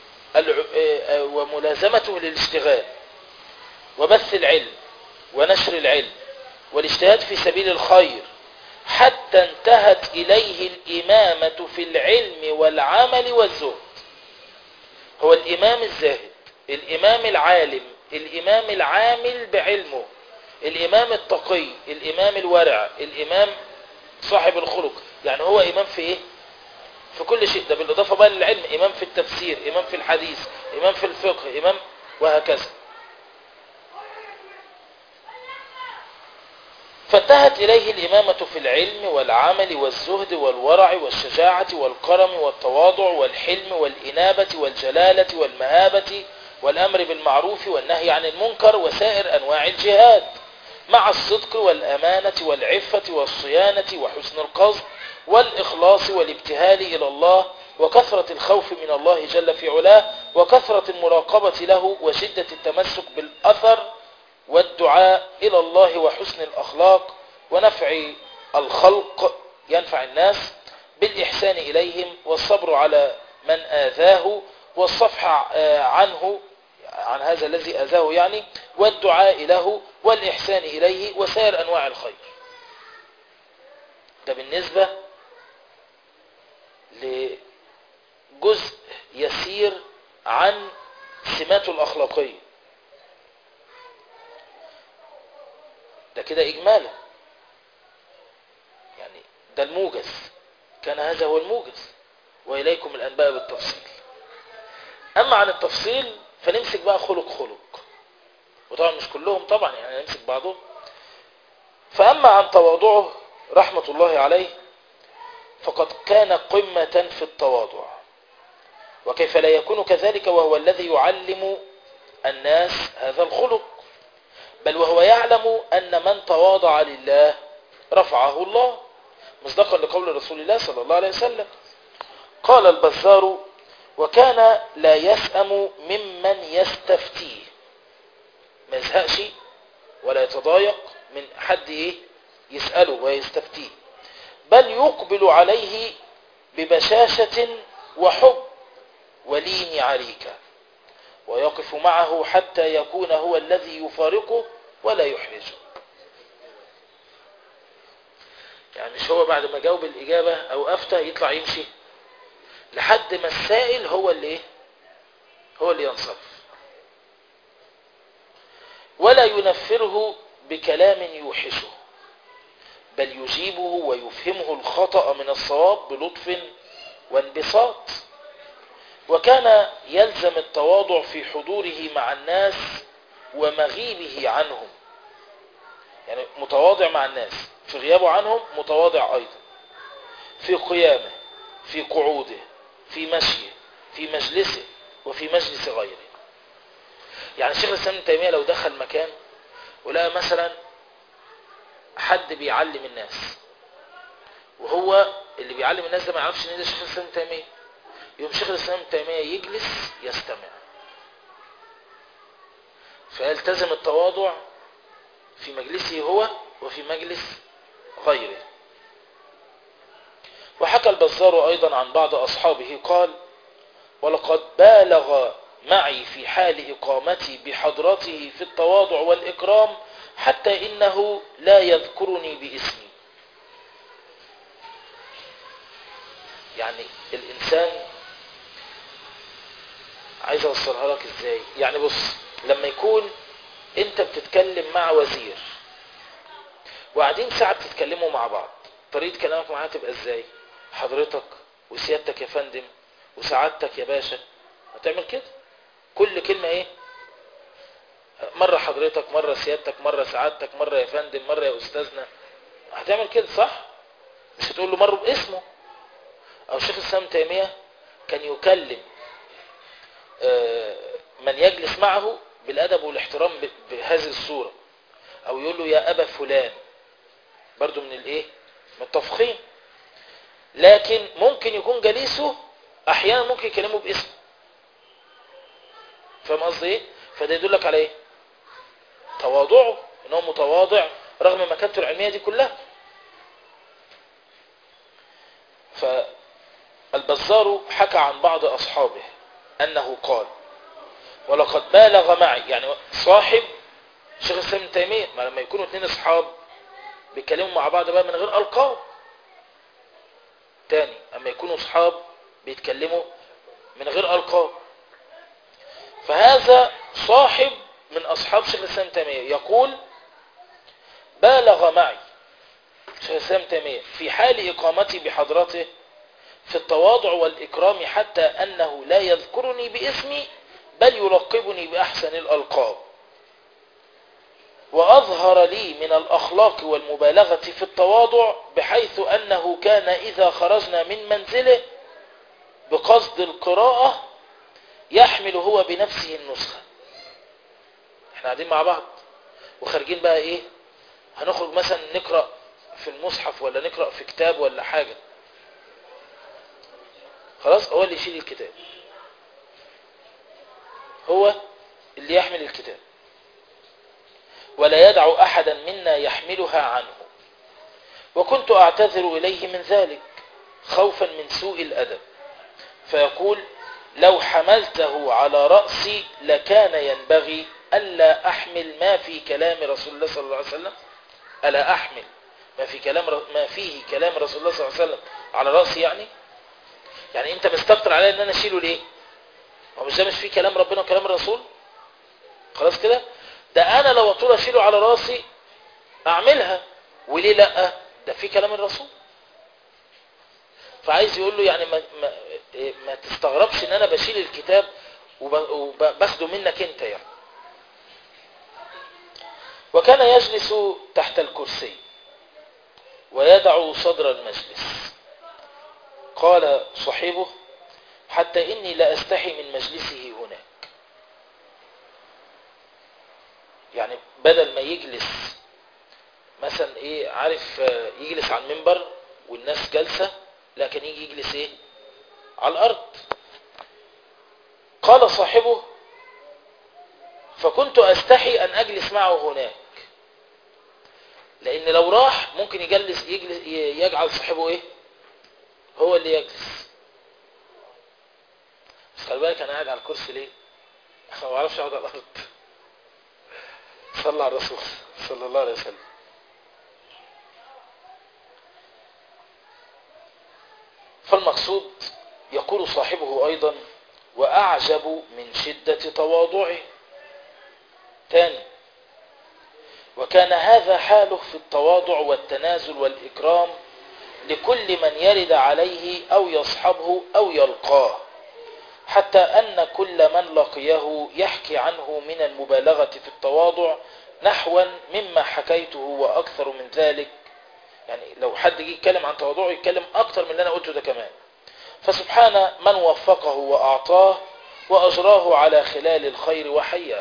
وملازمته للاشتغال وبث العلم ونشر العلم والاجتهاد في سبيل الخير حتى انتهت إليه الإمامة في العلم والعمل والزهد هو الإمام الزاهد الإمام العالم الإمام العامل بعلمه الإمام التقي الإمام الورع الإمام صاحب الخلق يعني هو إمام في إيه في كل شيء ده بالإضافة بقى للعلم إمام في التفسير إمام في الحديث إمام في الفقه إمام وهكذا فانتهت إليه الإمامة في العلم والعمل والزهد والورع والشجاعة والكرم والتواضع والحلم والإنابة والجلالة والمهابة والأمر بالمعروف والنهي عن المنكر وسائر أنواع الجهاد مع الصدق والأمانة والعفة والصيانة وحسن القصد والإخلاص والابتهال إلى الله وكثرة الخوف من الله جل في علاه وكثرة المراقبة له وشدة التمسك بالأثر والدعاء إلى الله وحسن الأخلاق ونفع الخلق ينفع الناس بالإحسان إليهم والصبر على من آذاه والصفح عنه عن هذا الذي أذاه يعني والدعاء له والإحسان إليه وسائر أنواع الخير ده بالنسبة لجزء يسير عن سماته الأخلاقية ده كده إجمالا يعني ده الموجز كان هذا هو الموجز وإليكم الأنباء بالتفصيل أما عن التفصيل فنمسك بقى خلق خلق وطبعا مش كلهم طبعا يعني نمسك بعضهم فأما عن تواضعه رحمة الله عليه فقد كان قمة في التواضع وكيف لا يكون كذلك وهو الذي يعلم الناس هذا الخلق بل وهو يعلم أن من تواضع لله رفعه الله مصدقا لقول رسول الله صلى الله عليه وسلم قال البزار وكان لا يسأم ممن يستفتيه ما يزهقش ولا يتضايق من حد ايه يسأله ويستفتيه بل يقبل عليه ببشاشة وحب ولين عريكة ويقف معه حتى يكون هو الذي يفارقه ولا يحرجه يعني مش هو بعد ما جاوب الإجابة أو أفتى يطلع يمشي لحد ما السائل هو اللي إيه؟ هو اللي ينصرف ولا ينفره بكلام يوحشه بل يجيبه ويفهمه الخطأ من الصواب بلطف وانبساط وكان يلزم التواضع في حضوره مع الناس ومغيبه عنهم يعني متواضع مع الناس في غيابه عنهم متواضع أيضا في قيامه في قعوده في مشيه في مجلسه وفي مجلس غيره يعني الشيخ الإسلام ابن تيمية لو دخل مكان ولقى مثلا حد بيعلم الناس وهو اللي بيعلم الناس ده ما يعرفش ان ده شيخ الإسلام ابن تيمية يوم شيخ الإسلام ابن تيمية يجلس يستمع فيلتزم التواضع في مجلسه هو وفي مجلس غيره وحكى البزار أيضا عن بعض أصحابه قال ولقد بالغ معي في حال إقامتي بحضرته في التواضع والإكرام حتى إنه لا يذكرني باسمي يعني الإنسان عايز أوصلها لك إزاي يعني بص لما يكون أنت بتتكلم مع وزير وقاعدين ساعة بتتكلموا مع بعض طريقة كلامك معاه تبقى إزاي حضرتك وسيادتك يا فندم وسعادتك يا باشا هتعمل كده كل كلمة ايه مرة حضرتك مرة سيادتك مرة سعادتك مرة يا فندم مرة يا أستاذنا هتعمل كده صح مش هتقول له مرة باسمه أو شيخ الإسلام تيمية كان يكلم من يجلس معه بالأدب والاحترام بهذه الصورة أو يقول له يا أبا فلان برضو من الايه من التفخيم لكن ممكن يكون جليسه احيانا ممكن يكلمه باسمه فاهم قصدي ايه فده يدلك على ايه تواضعه ان هو متواضع رغم مكانته العلميه دي كلها فالبزار حكى عن بعض اصحابه انه قال ولقد بالغ معي يعني صاحب شيخ الاسلام ابن تيميه ما لما يكونوا اثنين اصحاب بيتكلموا مع بعض بقى من غير القاب تاني اما يكونوا اصحاب بيتكلموا من غير القاب فهذا صاحب من اصحاب شيخ الاسلام تيميه يقول بالغ معي شيخ الاسلام تيميه في حال اقامتي بحضرته في التواضع والاكرام حتى انه لا يذكرني باسمي بل يلقبني باحسن الالقاب وأظهر لي من الأخلاق والمبالغة في التواضع بحيث أنه كان إذا خرجنا من منزله بقصد القراءة يحمل هو بنفسه النسخة احنا قاعدين مع بعض وخارجين بقى ايه هنخرج مثلا نقرأ في المصحف ولا نقرأ في كتاب ولا حاجة خلاص هو اللي يشيل الكتاب هو اللي يحمل الكتاب ولا يدع أحدا منا يحملها عنه وكنت أعتذر إليه من ذلك خوفا من سوء الأدب فيقول لو حملته على رأسي لكان ينبغي ألا أحمل ما في كلام رسول الله صلى الله عليه وسلم ألا أحمل ما في كلام ما فيه كلام رسول الله صلى الله عليه وسلم على رأسي يعني يعني أنت مستكتر علي أن أنا أشيله ليه هو مش ده مش فيه كلام ربنا وكلام الرسول خلاص كده ده انا لو اطول اشيله على راسي اعملها وليه لا ده في كلام الرسول فعايز يقول له يعني ما, ما, ما تستغربش ان انا بشيل الكتاب وباخده منك انت يعني وكان يجلس تحت الكرسي ويدع صدر المجلس قال صاحبه حتى اني لا استحي من مجلسه هناك يعني بدل ما يجلس مثلا ايه عارف يجلس على المنبر والناس جالسة لكن يجي يجلس ايه على الارض قال صاحبه فكنت استحي ان اجلس معه هناك لان لو راح ممكن يجلس يجلس يجعل صاحبه ايه هو اللي يجلس بس خلي بالك انا قاعد على الكرسي ليه ما بعرفش اقعد على الارض صلى على الرسول صلى الله عليه وسلم فالمقصود يقول صاحبه ايضا واعجب من شدة تواضعه ثاني وكان هذا حاله في التواضع والتنازل والإكرام لكل من يرد عليه أو يصحبه أو يلقاه حتى أن كل من لقيه يحكي عنه من المبالغة في التواضع نحوا مما حكيته وأكثر من ذلك يعني لو حد جه يتكلم عن تواضعه يتكلم أكثر من اللي أنا قلته ده كمان فسبحان من وفقه وأعطاه وأجراه على خلال الخير وحياه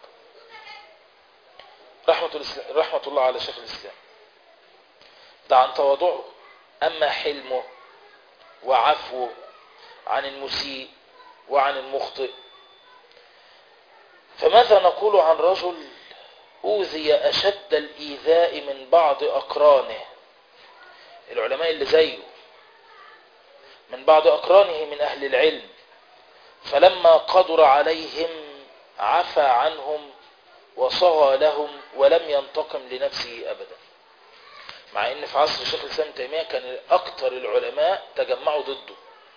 رحمة, الإسلام رحمة الله على شيخ الإسلام ده عن تواضعه أما حلمه وعفوه عن المسيء وعن المخطئ فماذا نقول عن رجل أوذي أشد الإيذاء من بعض أقرانه العلماء اللي زيه من بعض أقرانه من أهل العلم فلما قدر عليهم عفى عنهم وصغى لهم ولم ينتقم لنفسه أبدا مع ان في عصر شيخ الاسلام تيمية كان اكتر العلماء تجمعوا ضده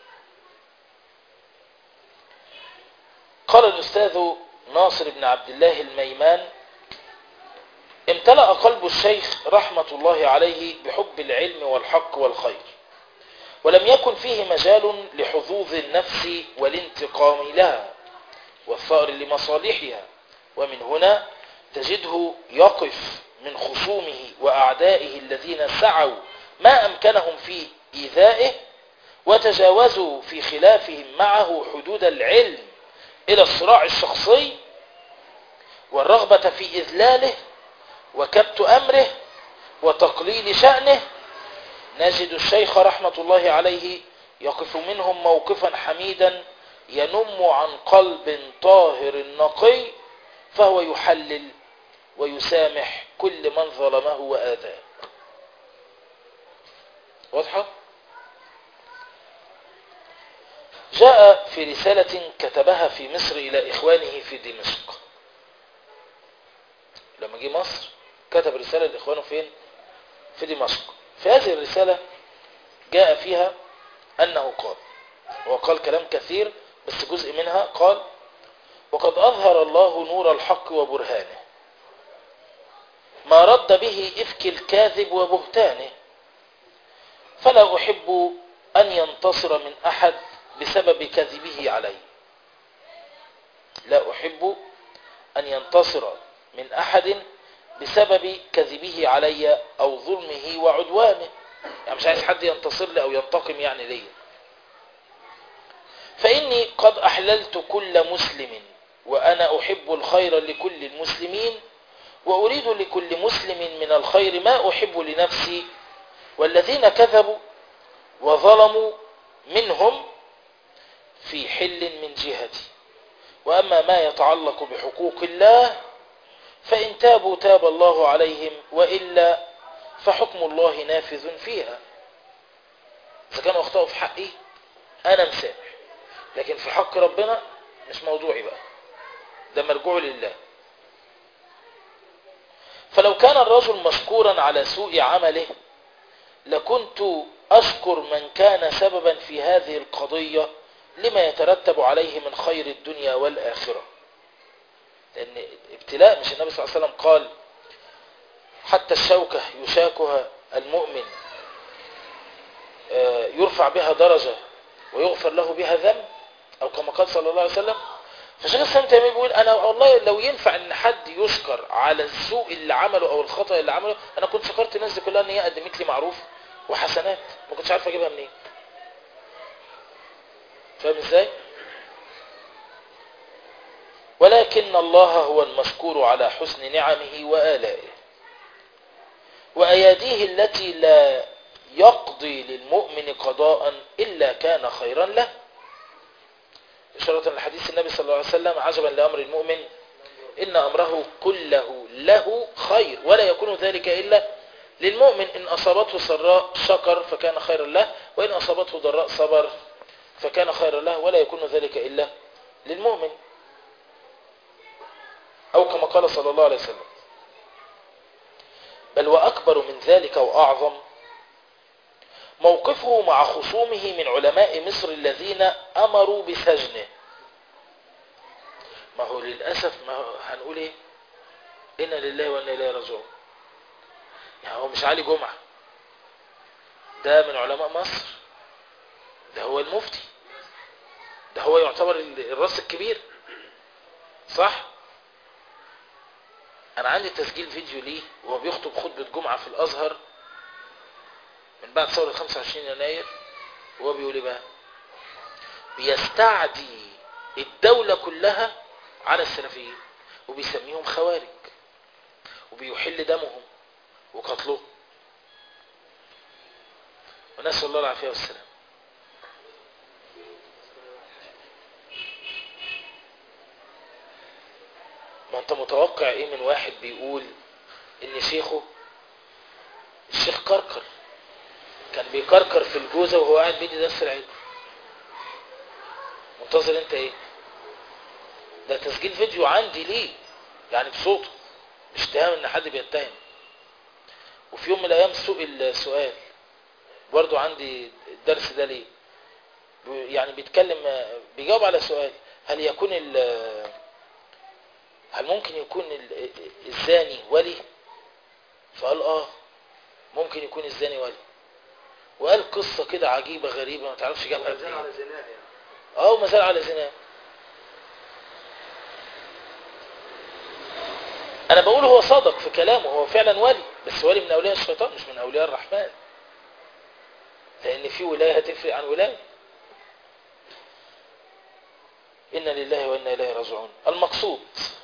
قال الاستاذ ناصر بن عبد الله الميمان امتلأ قلب الشيخ رحمة الله عليه بحب العلم والحق والخير ولم يكن فيه مجال لحظوظ النفس والانتقام لها والثأر لمصالحها ومن هنا تجده يقف من خصومه وأعدائه الذين سعوا ما أمكنهم في إيذائه وتجاوزوا في خلافهم معه حدود العلم إلى الصراع الشخصي والرغبة في إذلاله وكبت أمره وتقليل شأنه نجد الشيخ رحمة الله عليه يقف منهم موقفا حميدا ينم عن قلب طاهر نقي فهو يحلل ويسامح كل من ظلمه وآذاه واضحة؟ جاء في رسالة كتبها في مصر إلى إخوانه في دمشق لما جه مصر كتب رسالة لإخوانه فين؟ في دمشق في هذه الرسالة جاء فيها أنه قال وقال كلام كثير بس جزء منها قال وقد أظهر الله نور الحق وبرهانه ما رد به إفك الكاذب وبهتانه فلا أحب أن ينتصر من أحد بسبب كذبه علي لا أحب أن ينتصر من أحد بسبب كذبه علي أو ظلمه وعدوانه يعني مش عايز حد ينتصر لي أو ينتقم يعني لي فإني قد أحللت كل مسلم وأنا أحب الخير لكل المسلمين وأريد لكل مسلم من الخير ما أحب لنفسي والذين كذبوا وظلموا منهم في حل من جهتي وأما ما يتعلق بحقوق الله فإن تابوا تاب الله عليهم وإلا فحكم الله نافذ فيها إذا كانوا أخطأوا في حقي أنا مسامح لكن في حق ربنا مش موضوعي بقى ده مرجوع لله فلو كان الرجل مشكورا على سوء عمله لكنت أشكر من كان سببا في هذه القضية لما يترتب عليه من خير الدنيا والآخرة لأن ابتلاء مش النبي صلى الله عليه وسلم قال حتى الشوكة يشاكها المؤمن يرفع بها درجة ويغفر له بها ذنب أو كما قال صلى الله عليه وسلم فشيخ الإسلام تيمية بيقول أنا والله لو ينفع إن حد يشكر على السوء اللي عمله أو الخطأ اللي عمله أنا كنت شكرت الناس دي كلها إن هي قدمت لي معروف وحسنات ما كنتش عارف أجيبها منين فاهم إزاي؟ ولكن الله هو المشكور على حسن نعمه وآلائه وأياديه التي لا يقضي للمؤمن قضاء إلا كان خيرا له إشارة لحديث النبي صلى الله عليه وسلم عجبا لأمر المؤمن إن أمره كله له خير ولا يكون ذلك إلا للمؤمن إن أصابته سراء شكر فكان خيرا له وإن أصابته ضراء صبر فكان خيرا له ولا يكون ذلك إلا للمؤمن أو كما قال صلى الله عليه وسلم بل وأكبر من ذلك وأعظم موقفه مع خصومه من علماء مصر الذين أمروا بسجنه ما هو للأسف ما هو هنقول إيه إنا لله وإنا إليه راجعون يعني هو مش علي جمعة ده من علماء مصر ده هو المفتي ده هو يعتبر الراس الكبير صح انا عندي تسجيل فيديو ليه وهو بيخطب خطبة جمعة في الازهر من بعد ثورة 25 يناير وهو بيقول ايه بقى بيستعدي الدولة كلها على السلفيين وبيسميهم خوارج وبيحل دمهم وقتلهم ونسأل الله العافية والسلام ما انت متوقع ايه من واحد بيقول ان شيخه الشيخ كركر كان بيكركر في الجوزة وهو قاعد بيدي درس العلم منتظر انت ايه ده تسجيل فيديو عندي ليه يعني بصوته مش اتهام ان حد بيتهم وفي يوم من الايام سئل سؤال برضو عندي الدرس ده ليه يعني بيتكلم بيجاوب على سؤال هل يكون ال هل ممكن يكون ال- الزاني ولي فقال اه ممكن يكون الزاني ولي وقال قصة كده عجيبة غريبة ما تعرفش جابها زين منين على زناه يعني اه وما زال على زنا انا بقول هو صادق في كلامه هو فعلا ولي بس ولي من اولياء الشيطان مش من اولياء الرحمن لان في ولايه هتفرق عن ولايه انا لله وانا اليه راجعون المقصود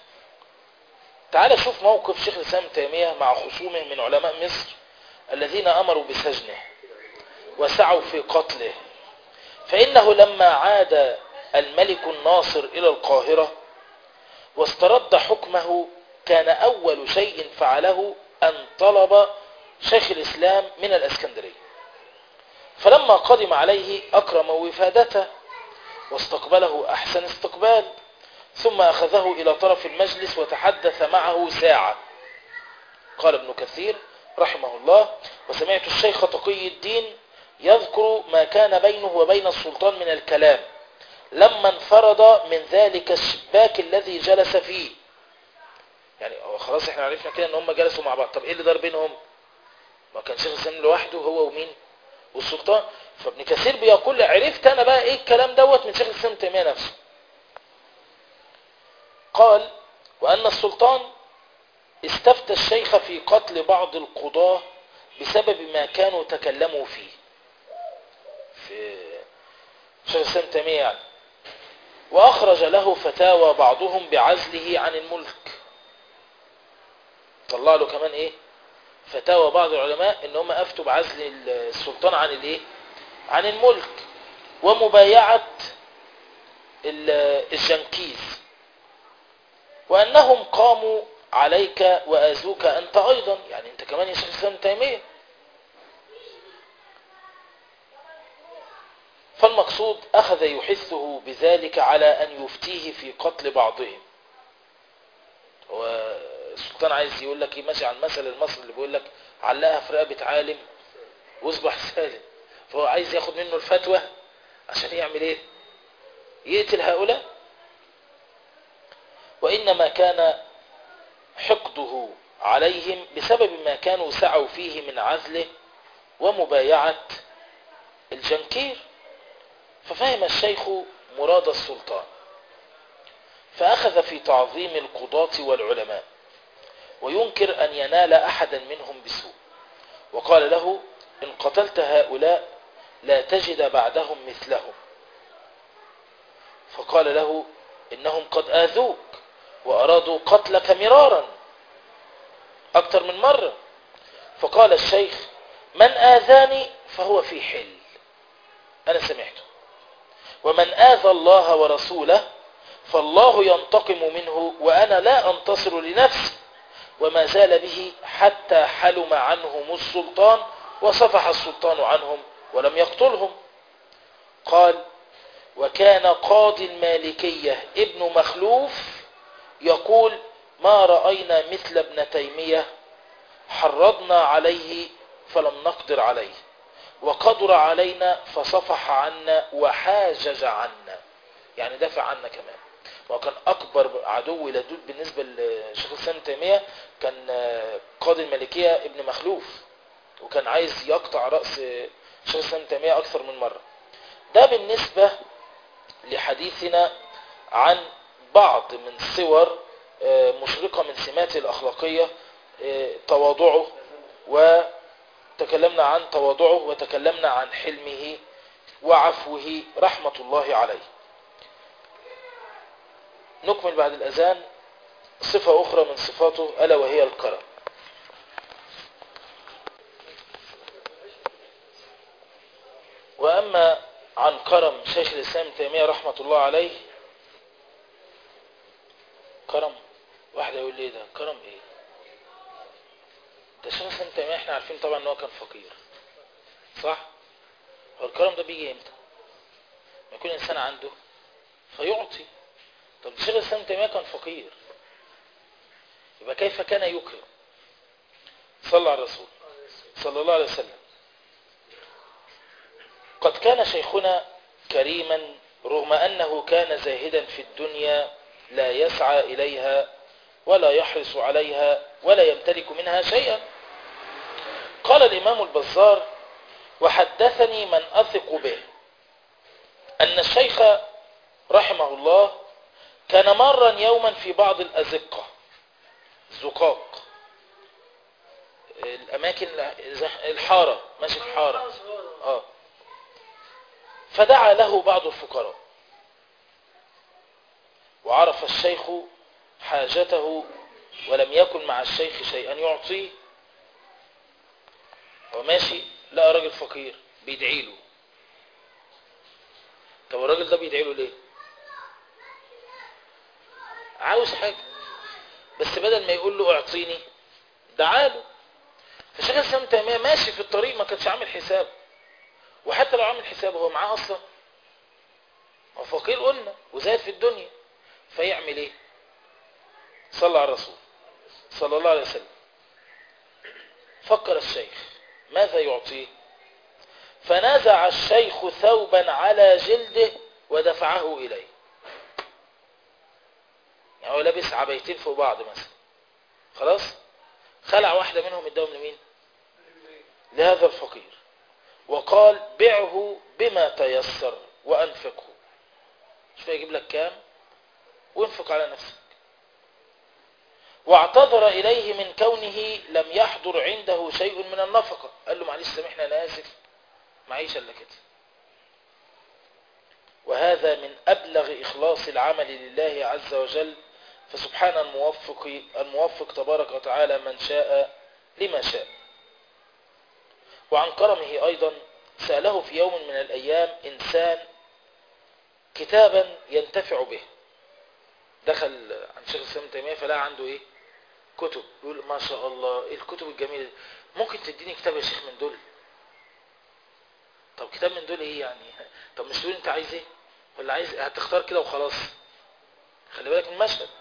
تعال شوف موقف شيخ الاسلام ابن تيميه مع خصومه من علماء مصر الذين امروا بسجنه وسعوا في قتله فإنه لما عاد الملك الناصر إلى القاهرة واسترد حكمه كان أول شيء فعله أن طلب شيخ الإسلام من الأسكندرية فلما قدم عليه أكرم وفادته واستقبله أحسن استقبال ثم أخذه إلى طرف المجلس وتحدث معه ساعة قال ابن كثير رحمه الله وسمعت الشيخ تقي الدين يذكر ما كان بينه وبين السلطان من الكلام لما انفرد من ذلك الشباك الذي جلس فيه يعني هو خلاص احنا عرفنا كده ان هم جلسوا مع بعض طب ايه اللي دار بينهم ما كان شيخ الاسلام لوحده هو ومين والسلطان فابن كثير بيقول عرفت انا بقى ايه الكلام دوت من شيخ الاسلام تيميه نفسه قال وان السلطان استفتى الشيخ في قتل بعض القضاه بسبب ما كانوا تكلموا فيه في شيخ الاسلام تيميه يعني واخرج له فتاوى بعضهم بعزله عن الملك طلع له كمان ايه فتاوى بعض العلماء ان هم افتوا بعزل السلطان عن الايه عن الملك ومبايعه ال- الجنكيز وانهم قاموا عليك واذوك انت ايضا يعني انت كمان يا شيخ الاسلام تيميه فالمقصود أخذ يحثه بذلك على أن يفتيه في قتل بعضهم هو السلطان عايز يقول لك إيه ماشي على المثل المصري اللي بيقول لك علقها في رقبة عالم واصبح سالم فهو عايز ياخد منه الفتوى عشان يعمل ايه يقتل هؤلاء وإنما كان حقده عليهم بسبب ما كانوا سعوا فيه من عزله ومبايعة الجنكير ففهم الشيخ مراد السلطان فأخذ في تعظيم القضاة والعلماء وينكر أن ينال أحدا منهم بسوء وقال له إن قتلت هؤلاء لا تجد بعدهم مثلهم فقال له إنهم قد آذوك وأرادوا قتلك مرارا أكثر من مرة فقال الشيخ من آذاني فهو في حل أنا سمعته ومن آذى الله ورسوله فالله ينتقم منه وأنا لا أنتصر لنفسي وما زال به حتى حلم عنهم السلطان وصفح السلطان عنهم ولم يقتلهم قال وكان قاضي المالكية ابن مخلوف يقول ما رأينا مثل ابن تيمية حرضنا عليه فلم نقدر عليه وقدر علينا فصفح عنا وحاجز عنا يعني دافع عنا كمان وكان أكبر عدو لدود بالنسبة لشيخ الإسلام تيمية كان قاضي المالكية ابن مخلوف وكان عايز يقطع رأس شيخ الإسلام تيمية أكثر من مرة ده بالنسبة لحديثنا عن بعض من صور مشرقة من سماته الأخلاقية تواضعه وتكلمنا عن تواضعه وتكلمنا عن حلمه وعفوه رحمة الله عليه نكمل بعد الأذان صفة أخرى من صفاته ألا وهي الكرم وأما عن كرم شيخ الإسلام تيمية رحمة الله عليه كرم واحد يقول لي ده كرم ايه ده شيخ الإسلام تيمية احنا عارفين طبعا ان هو كان فقير صح هو الكرم ده بيجي امتى ما يكون انسان عنده فيعطي طب شيخ الإسلام تيمية كان فقير يبقى كيف كان يكرم صلى على الرسول صلى الله عليه وسلم قد كان شيخنا كريما رغم أنه كان زاهدا في الدنيا لا يسعى إليها ولا يحرص عليها ولا يمتلك منها شيئا قال الإمام البزار وحدثني من أثق به أن الشيخ رحمه الله كان مرا يوما في بعض الأزقة زقاق الأماكن الحارة ماشي في حارة آه فدعا له بعض الفقراء وعرف الشيخ حاجته ولم يكن مع الشيخ شيئا يعطيه وماشي لقى راجل فقير بيدعي له طب الراجل ده بيدعي له ليه عاوز حاجة بس بدل ما يقول له اعطيني دعاله فشيخ الاسلام تيميه ماشي في الطريق ما كانش عامل حساب وحتى لو عامل حساب هو معاه اصلا هو فقير قلنا وزاهد في الدنيا فيعمل ايه صلى على الرسول صلى الله عليه وسلم فكر الشيخ ماذا يعطيه فنزع الشيخ ثوبا على جلده ودفعه إليه يعني هو لابس عبيتين فوق بعض مثلا خلاص خلع واحدة منهم اداهم لمين لهذا الفقير وقال بعه بما تيسر وأنفقه شوف يجيب لك كام وانفق على نفسك واعتذر إليه من كونه لم يحضر عنده شيء من النفقة قال له معلش سامحنا أنا آسف معيش إلا كده وهذا من أبلغ إخلاص العمل لله عز وجل فسبحان الموفق, الموفق تبارك وتعالى من شاء لما شاء وعن كرمه أيضا سأله في يوم من الأيام إنسان كتابا ينتفع به دخل عن شيخ الإسلام تيمية فلقى عنده إيه كتب يقول ما شاء الله إيه الكتب الجميلة دي ممكن تديني كتاب يا شيخ من دول طب كتاب من دول إيه يعني طب مش تقول أنت عايز إيه ولا عايز هتختار كده وخلاص خلي بالك من المشهد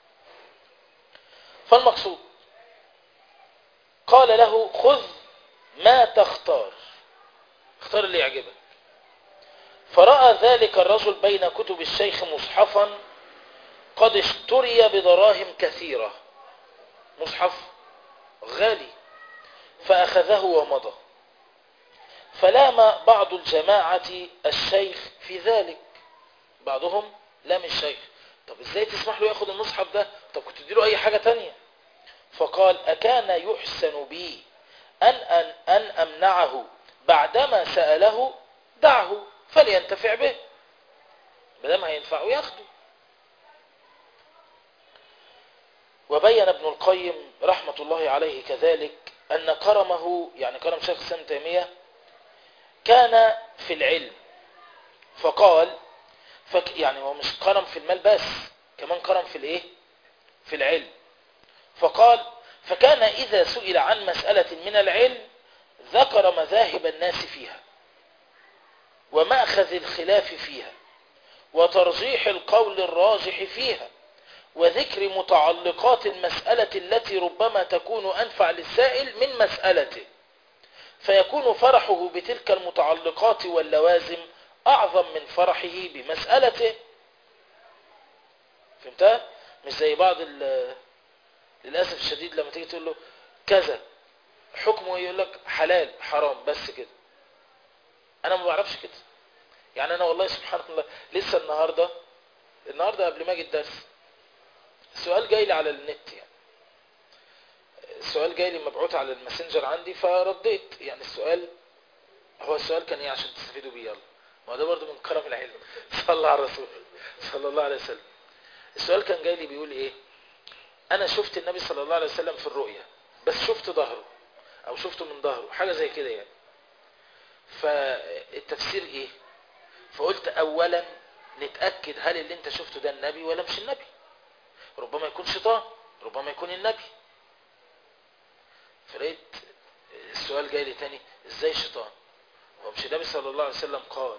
فالمقصود قال له خذ ما تختار اختار اللي يعجبك فرأى ذلك الرجل بين كتب الشيخ مصحفا قد اشتري بدراهم كثيرة مصحف غالي فأخذه ومضى فلام بعض الجماعة الشيخ في ذلك بعضهم لام الشيخ طب ازاي تسمح له ياخد المصحف ده طب كنت تديله اي حاجة تانية فقال أكان يحسن بي أن, أن, أن أمنعه بعدما سأله دعه فلينتفع به بدل ما هينفعه ياخده وبين ابن القيم رحمة الله عليه كذلك أن كرمه يعني كرم شيخ الإسلام تيمية كان في العلم فقال فك يعني هو مش كرم في المال بس كمان كرم في الايه في العلم فقال فكان إذا سئل عن مسألة من العلم ذكر مذاهب الناس فيها ومأخذ الخلاف فيها وترجيح القول الراجح فيها وذكر متعلقات المسألة التي ربما تكون أنفع للسائل من مسألته فيكون فرحه بتلك المتعلقات واللوازم أعظم من فرحه بمسألته فهمتها؟ مش زي بعض ال- للأسف الشديد لما تيجي تقول له كذا حكمه يقول لك حلال حرام بس كده أنا ما بعرفش كده يعني أنا والله سبحان الله لسه النهاردة النهاردة قبل ما أجي الدرس سؤال جاي لي على النت يعني السؤال جاي لي مبعوث على الماسنجر عندي فرديت يعني السؤال هو السؤال كان ايه عشان تستفيدوا بيه يلا ما ده برضه من كرم العلم صلى على الرسول صلى الله عليه وسلم السؤال كان جاي لي بيقول ايه انا شفت النبي صلى الله عليه وسلم في الرؤيا بس شفت ظهره او شفته من ظهره حاجه زي كده يعني فالتفسير ايه فقلت اولا نتاكد هل اللي انت شفته ده النبي ولا مش النبي ربما يكون شيطان ربما يكون النبي فلقيت السؤال جاي لي تاني ازاي شيطان هو مش النبي صلى الله عليه وسلم قال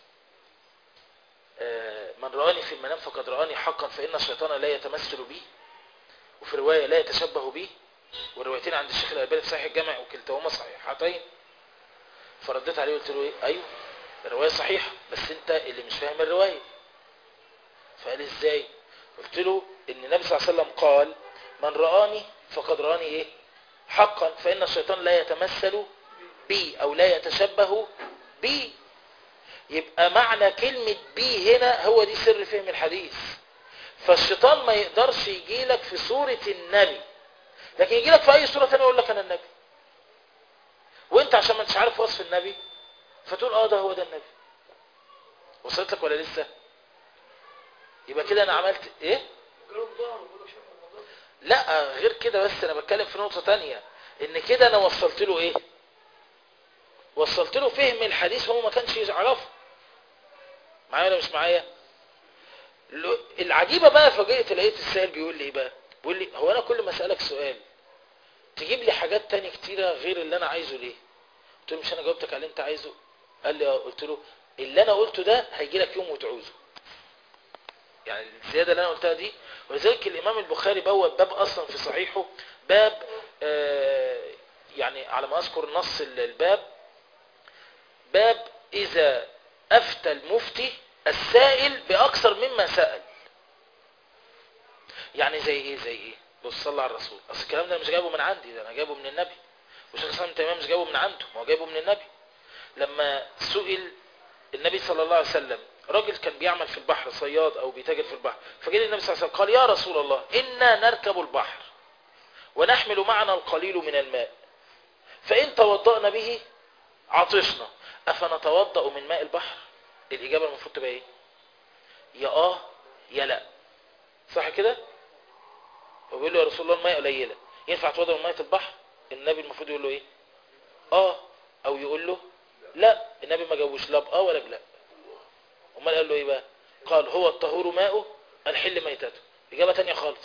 آه، من رآني في المنام فقد رآني حقا فإن الشيطان لا يتمثل بي وفي رواية لا يتشبه بي والروايتين عند الشيخ الألباني في صحيح الجامع وكلتاهما صحيحتين فرديت عليه قلت له ايه ايوه الرواية صحيحة بس انت اللي مش فاهم الرواية فقال ازاي قلت له ان النبي صلى الله عليه وسلم قال من رآني فقد رآني ايه حقا فإن الشيطان لا يتمثل بي أو لا يتشبه بي يبقى معنى كلمة بي هنا هو دي سر فهم الحديث فالشيطان ما يقدرش يجي لك في صورة النبي لكن يجي لك في أي صورة تانية يقول لك أنا النبي وانت عشان ما انتش عارف وصف النبي فتقول اه ده هو ده النبي وصلت لك ولا لسه يبقى كده انا عملت ايه جرب ظهره بيقول لك شاف الموضوع لا غير كده بس انا بتكلم في نقطة تانية ان كده انا وصلت له ايه وصلت له فهم الحديث هو ما كانش يعرفه معايا ولا مش معايا لو- العجيبة بقى فجأة لقيت السائل بيقول لي ايه بقى بيقول لي هو انا كل ما اسألك سؤال تجيب لي حاجات تانية كتيرة غير اللي انا عايزه ليه قلت له مش انا جاوبتك على اللي انت عايزه قال لي اه قلت له اللي انا قلته ده هيجي لك يوم وتعوزه يعني الزيادة اللي انا قلتها دي ولذلك الامام البخاري بوب باب اصلا في صحيحه باب آه يعني على ما اذكر نص ال- الباب باب اذا افتى المفتي السائل باكثر مما سأل يعني زي ايه زي ايه بص صلى على الرسول اصل الكلام ده أنا مش جايبه من عندي ده انا جايبه من النبي وشيخ الاسلام ابن تيميه مش جايبه من عنده ما هو جايبه من النبي لما سئل النبي صلى الله عليه وسلم راجل كان بيعمل في البحر صياد او بيتاجر في البحر فجاء النبي صلى الله عليه وسلم قال يا رسول الله انا نركب البحر ونحمل معنا القليل من الماء فان توضأنا به عطشنا افنتوضأ من ماء البحر الاجابه المفروض تبقى ايه يا اه يا لا صح كده هو بيقول له يا رسول الله الماء قليله ينفع اتوضا من ميه البحر النبي المفروض يقول له ايه اه او يقول له لا النبي ما جاوبوش لا باه ولا بلا امال قال له ايه بقى قال هو الطهور ماؤه الحل ميتته اجابه تانية خالص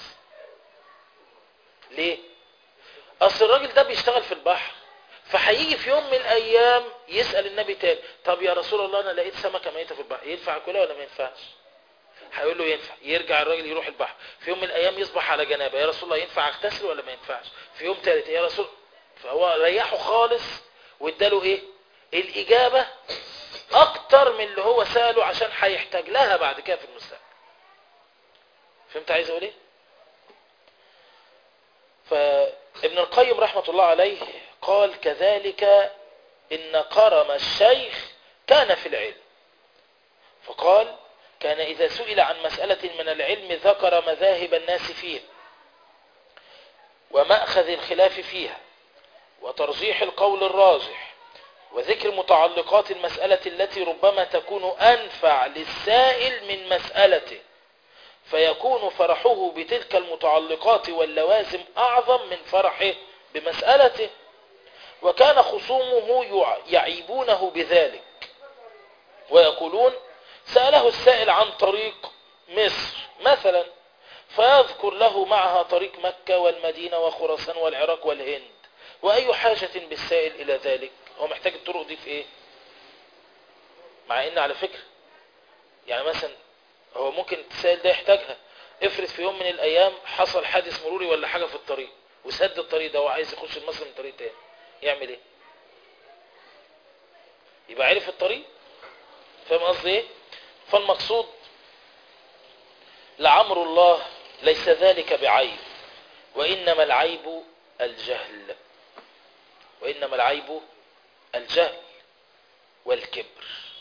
ليه اصل الراجل ده بيشتغل في البحر فهيجي في يوم من الايام يسال النبي تاني طب يا رسول الله انا لقيت سمكه ميته في البحر ينفع اكلها ولا ما ينفعش هيقول له ينفع يرجع الراجل يروح البحر في يوم من الايام يصبح على جنابه يا رسول الله ينفع اغتسل ولا ما ينفعش في يوم ثالث يا رسول فهو ريحه خالص واداله ايه الاجابه اكتر من اللي هو ساله عشان هيحتاج لها بعد كده في المستقبل فهمت عايز اقول ايه فابن القيم رحمه الله عليه قال كذلك ان كرم الشيخ كان في العلم فقال كان إذا سئل عن مسألة من العلم ذكر مذاهب الناس فيها ومأخذ الخلاف فيها وترجيح القول الراجح وذكر متعلقات المسألة التي ربما تكون أنفع للسائل من مسألته فيكون فرحه بتلك المتعلقات واللوازم أعظم من فرحه بمسألته وكان خصومه يع- يعيبونه بذلك ويقولون سأله السائل عن طريق مصر مثلا فيذكر له معها طريق مكة والمدينة وخراسان والعراق والهند وأي حاجة بالسائل إلى ذلك هو محتاج الطرق دي في إيه مع إن على فكرة يعني مثلا هو ممكن السائل ده يحتاجها افرض في يوم من الأيام حصل حادث مروري ولا حاجة في الطريق وسد الطريق ده وعايز يخش مصر من طريق تاني يعمل إيه يبقى عرف الطريق فاهم قصدي ايه فالمقصود لعمر الله ليس ذلك بعيب وإنما العيب الجهل وإنما العيب الجهل والكبر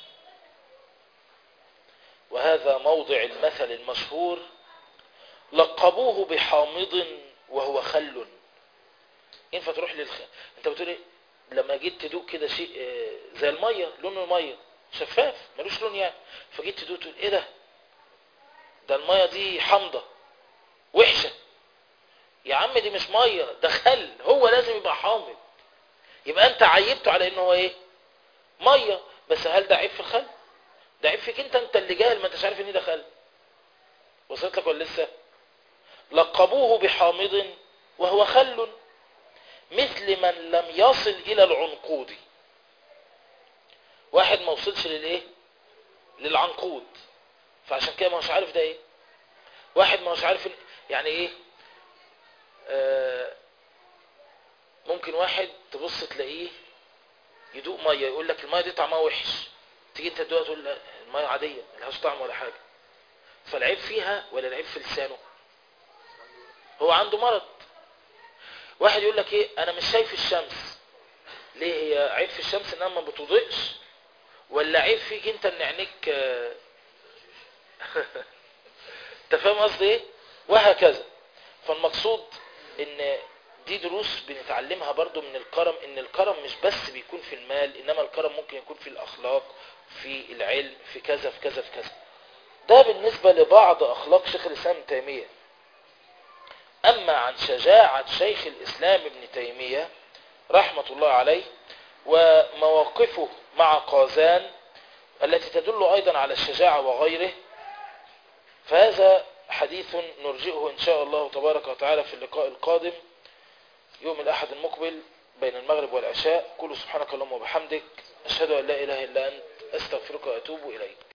وهذا موضع المثل المشهور لقبوه بحامض وهو خل ينفع تروح للخ انت بتقول ايه لما جيت تدوق كده شيء آه، زي الميه لونه ميه شفاف ملوش لون يعني فجيت تدوق تقول ايه ده ده الميه دي حامضه وحشه يا عم دي مش ميه ده خل هو لازم يبقى حامض يبقى انت عيبته على انه هو ايه ميه بس هل ده عيب في الخل ده عيب فيك انت انت اللي جاهل ما انتش عارف ان ده خل وصلت لك ولا لسه لقبوه بحامض وهو خل مثل من لم يصل الى العنقود واحد ما وصلش للايه للعنقود فعشان كده ما هوش عارف ده ايه واحد ما هوش عارف ال- يعني ايه آه ممكن واحد تبص تلاقيه يدوق ميه يقول لك الميه دي طعمها وحش تيجي انت تدوقها تقول لا الميه عاديه ملهاش طعم ولا حاجه فالعيب فيها ولا العيب في لسانه هو عنده مرض واحد يقول لك ايه انا مش شايف الشمس ليه هي عيب في الشمس انها ما بتضيئش ولا عيب فيك انت ان عينيك آه، انت فاهم قصدي ايه وهكذا فالمقصود ان دي دروس بنتعلمها برضو من الكرم ان الكرم مش بس بيكون في المال انما الكرم ممكن يكون في الاخلاق في العلم في كذا في كذا في كذا ده بالنسبة لبعض اخلاق شيخ الاسلام ابن تيمية اما عن شجاعة شيخ الاسلام ابن تيمية رحمة الله عليه ومواقفه مع قازان التي تدل ايضا على الشجاعة وغيره فهذا حديث نرجئه إن شاء الله تبارك وتعالى في اللقاء القادم يوم الأحد المقبل بين المغرب والعشاء قولوا سبحانك اللهم وبحمدك أشهد أن لا إله إلا أنت أستغفرك وأتوب إليك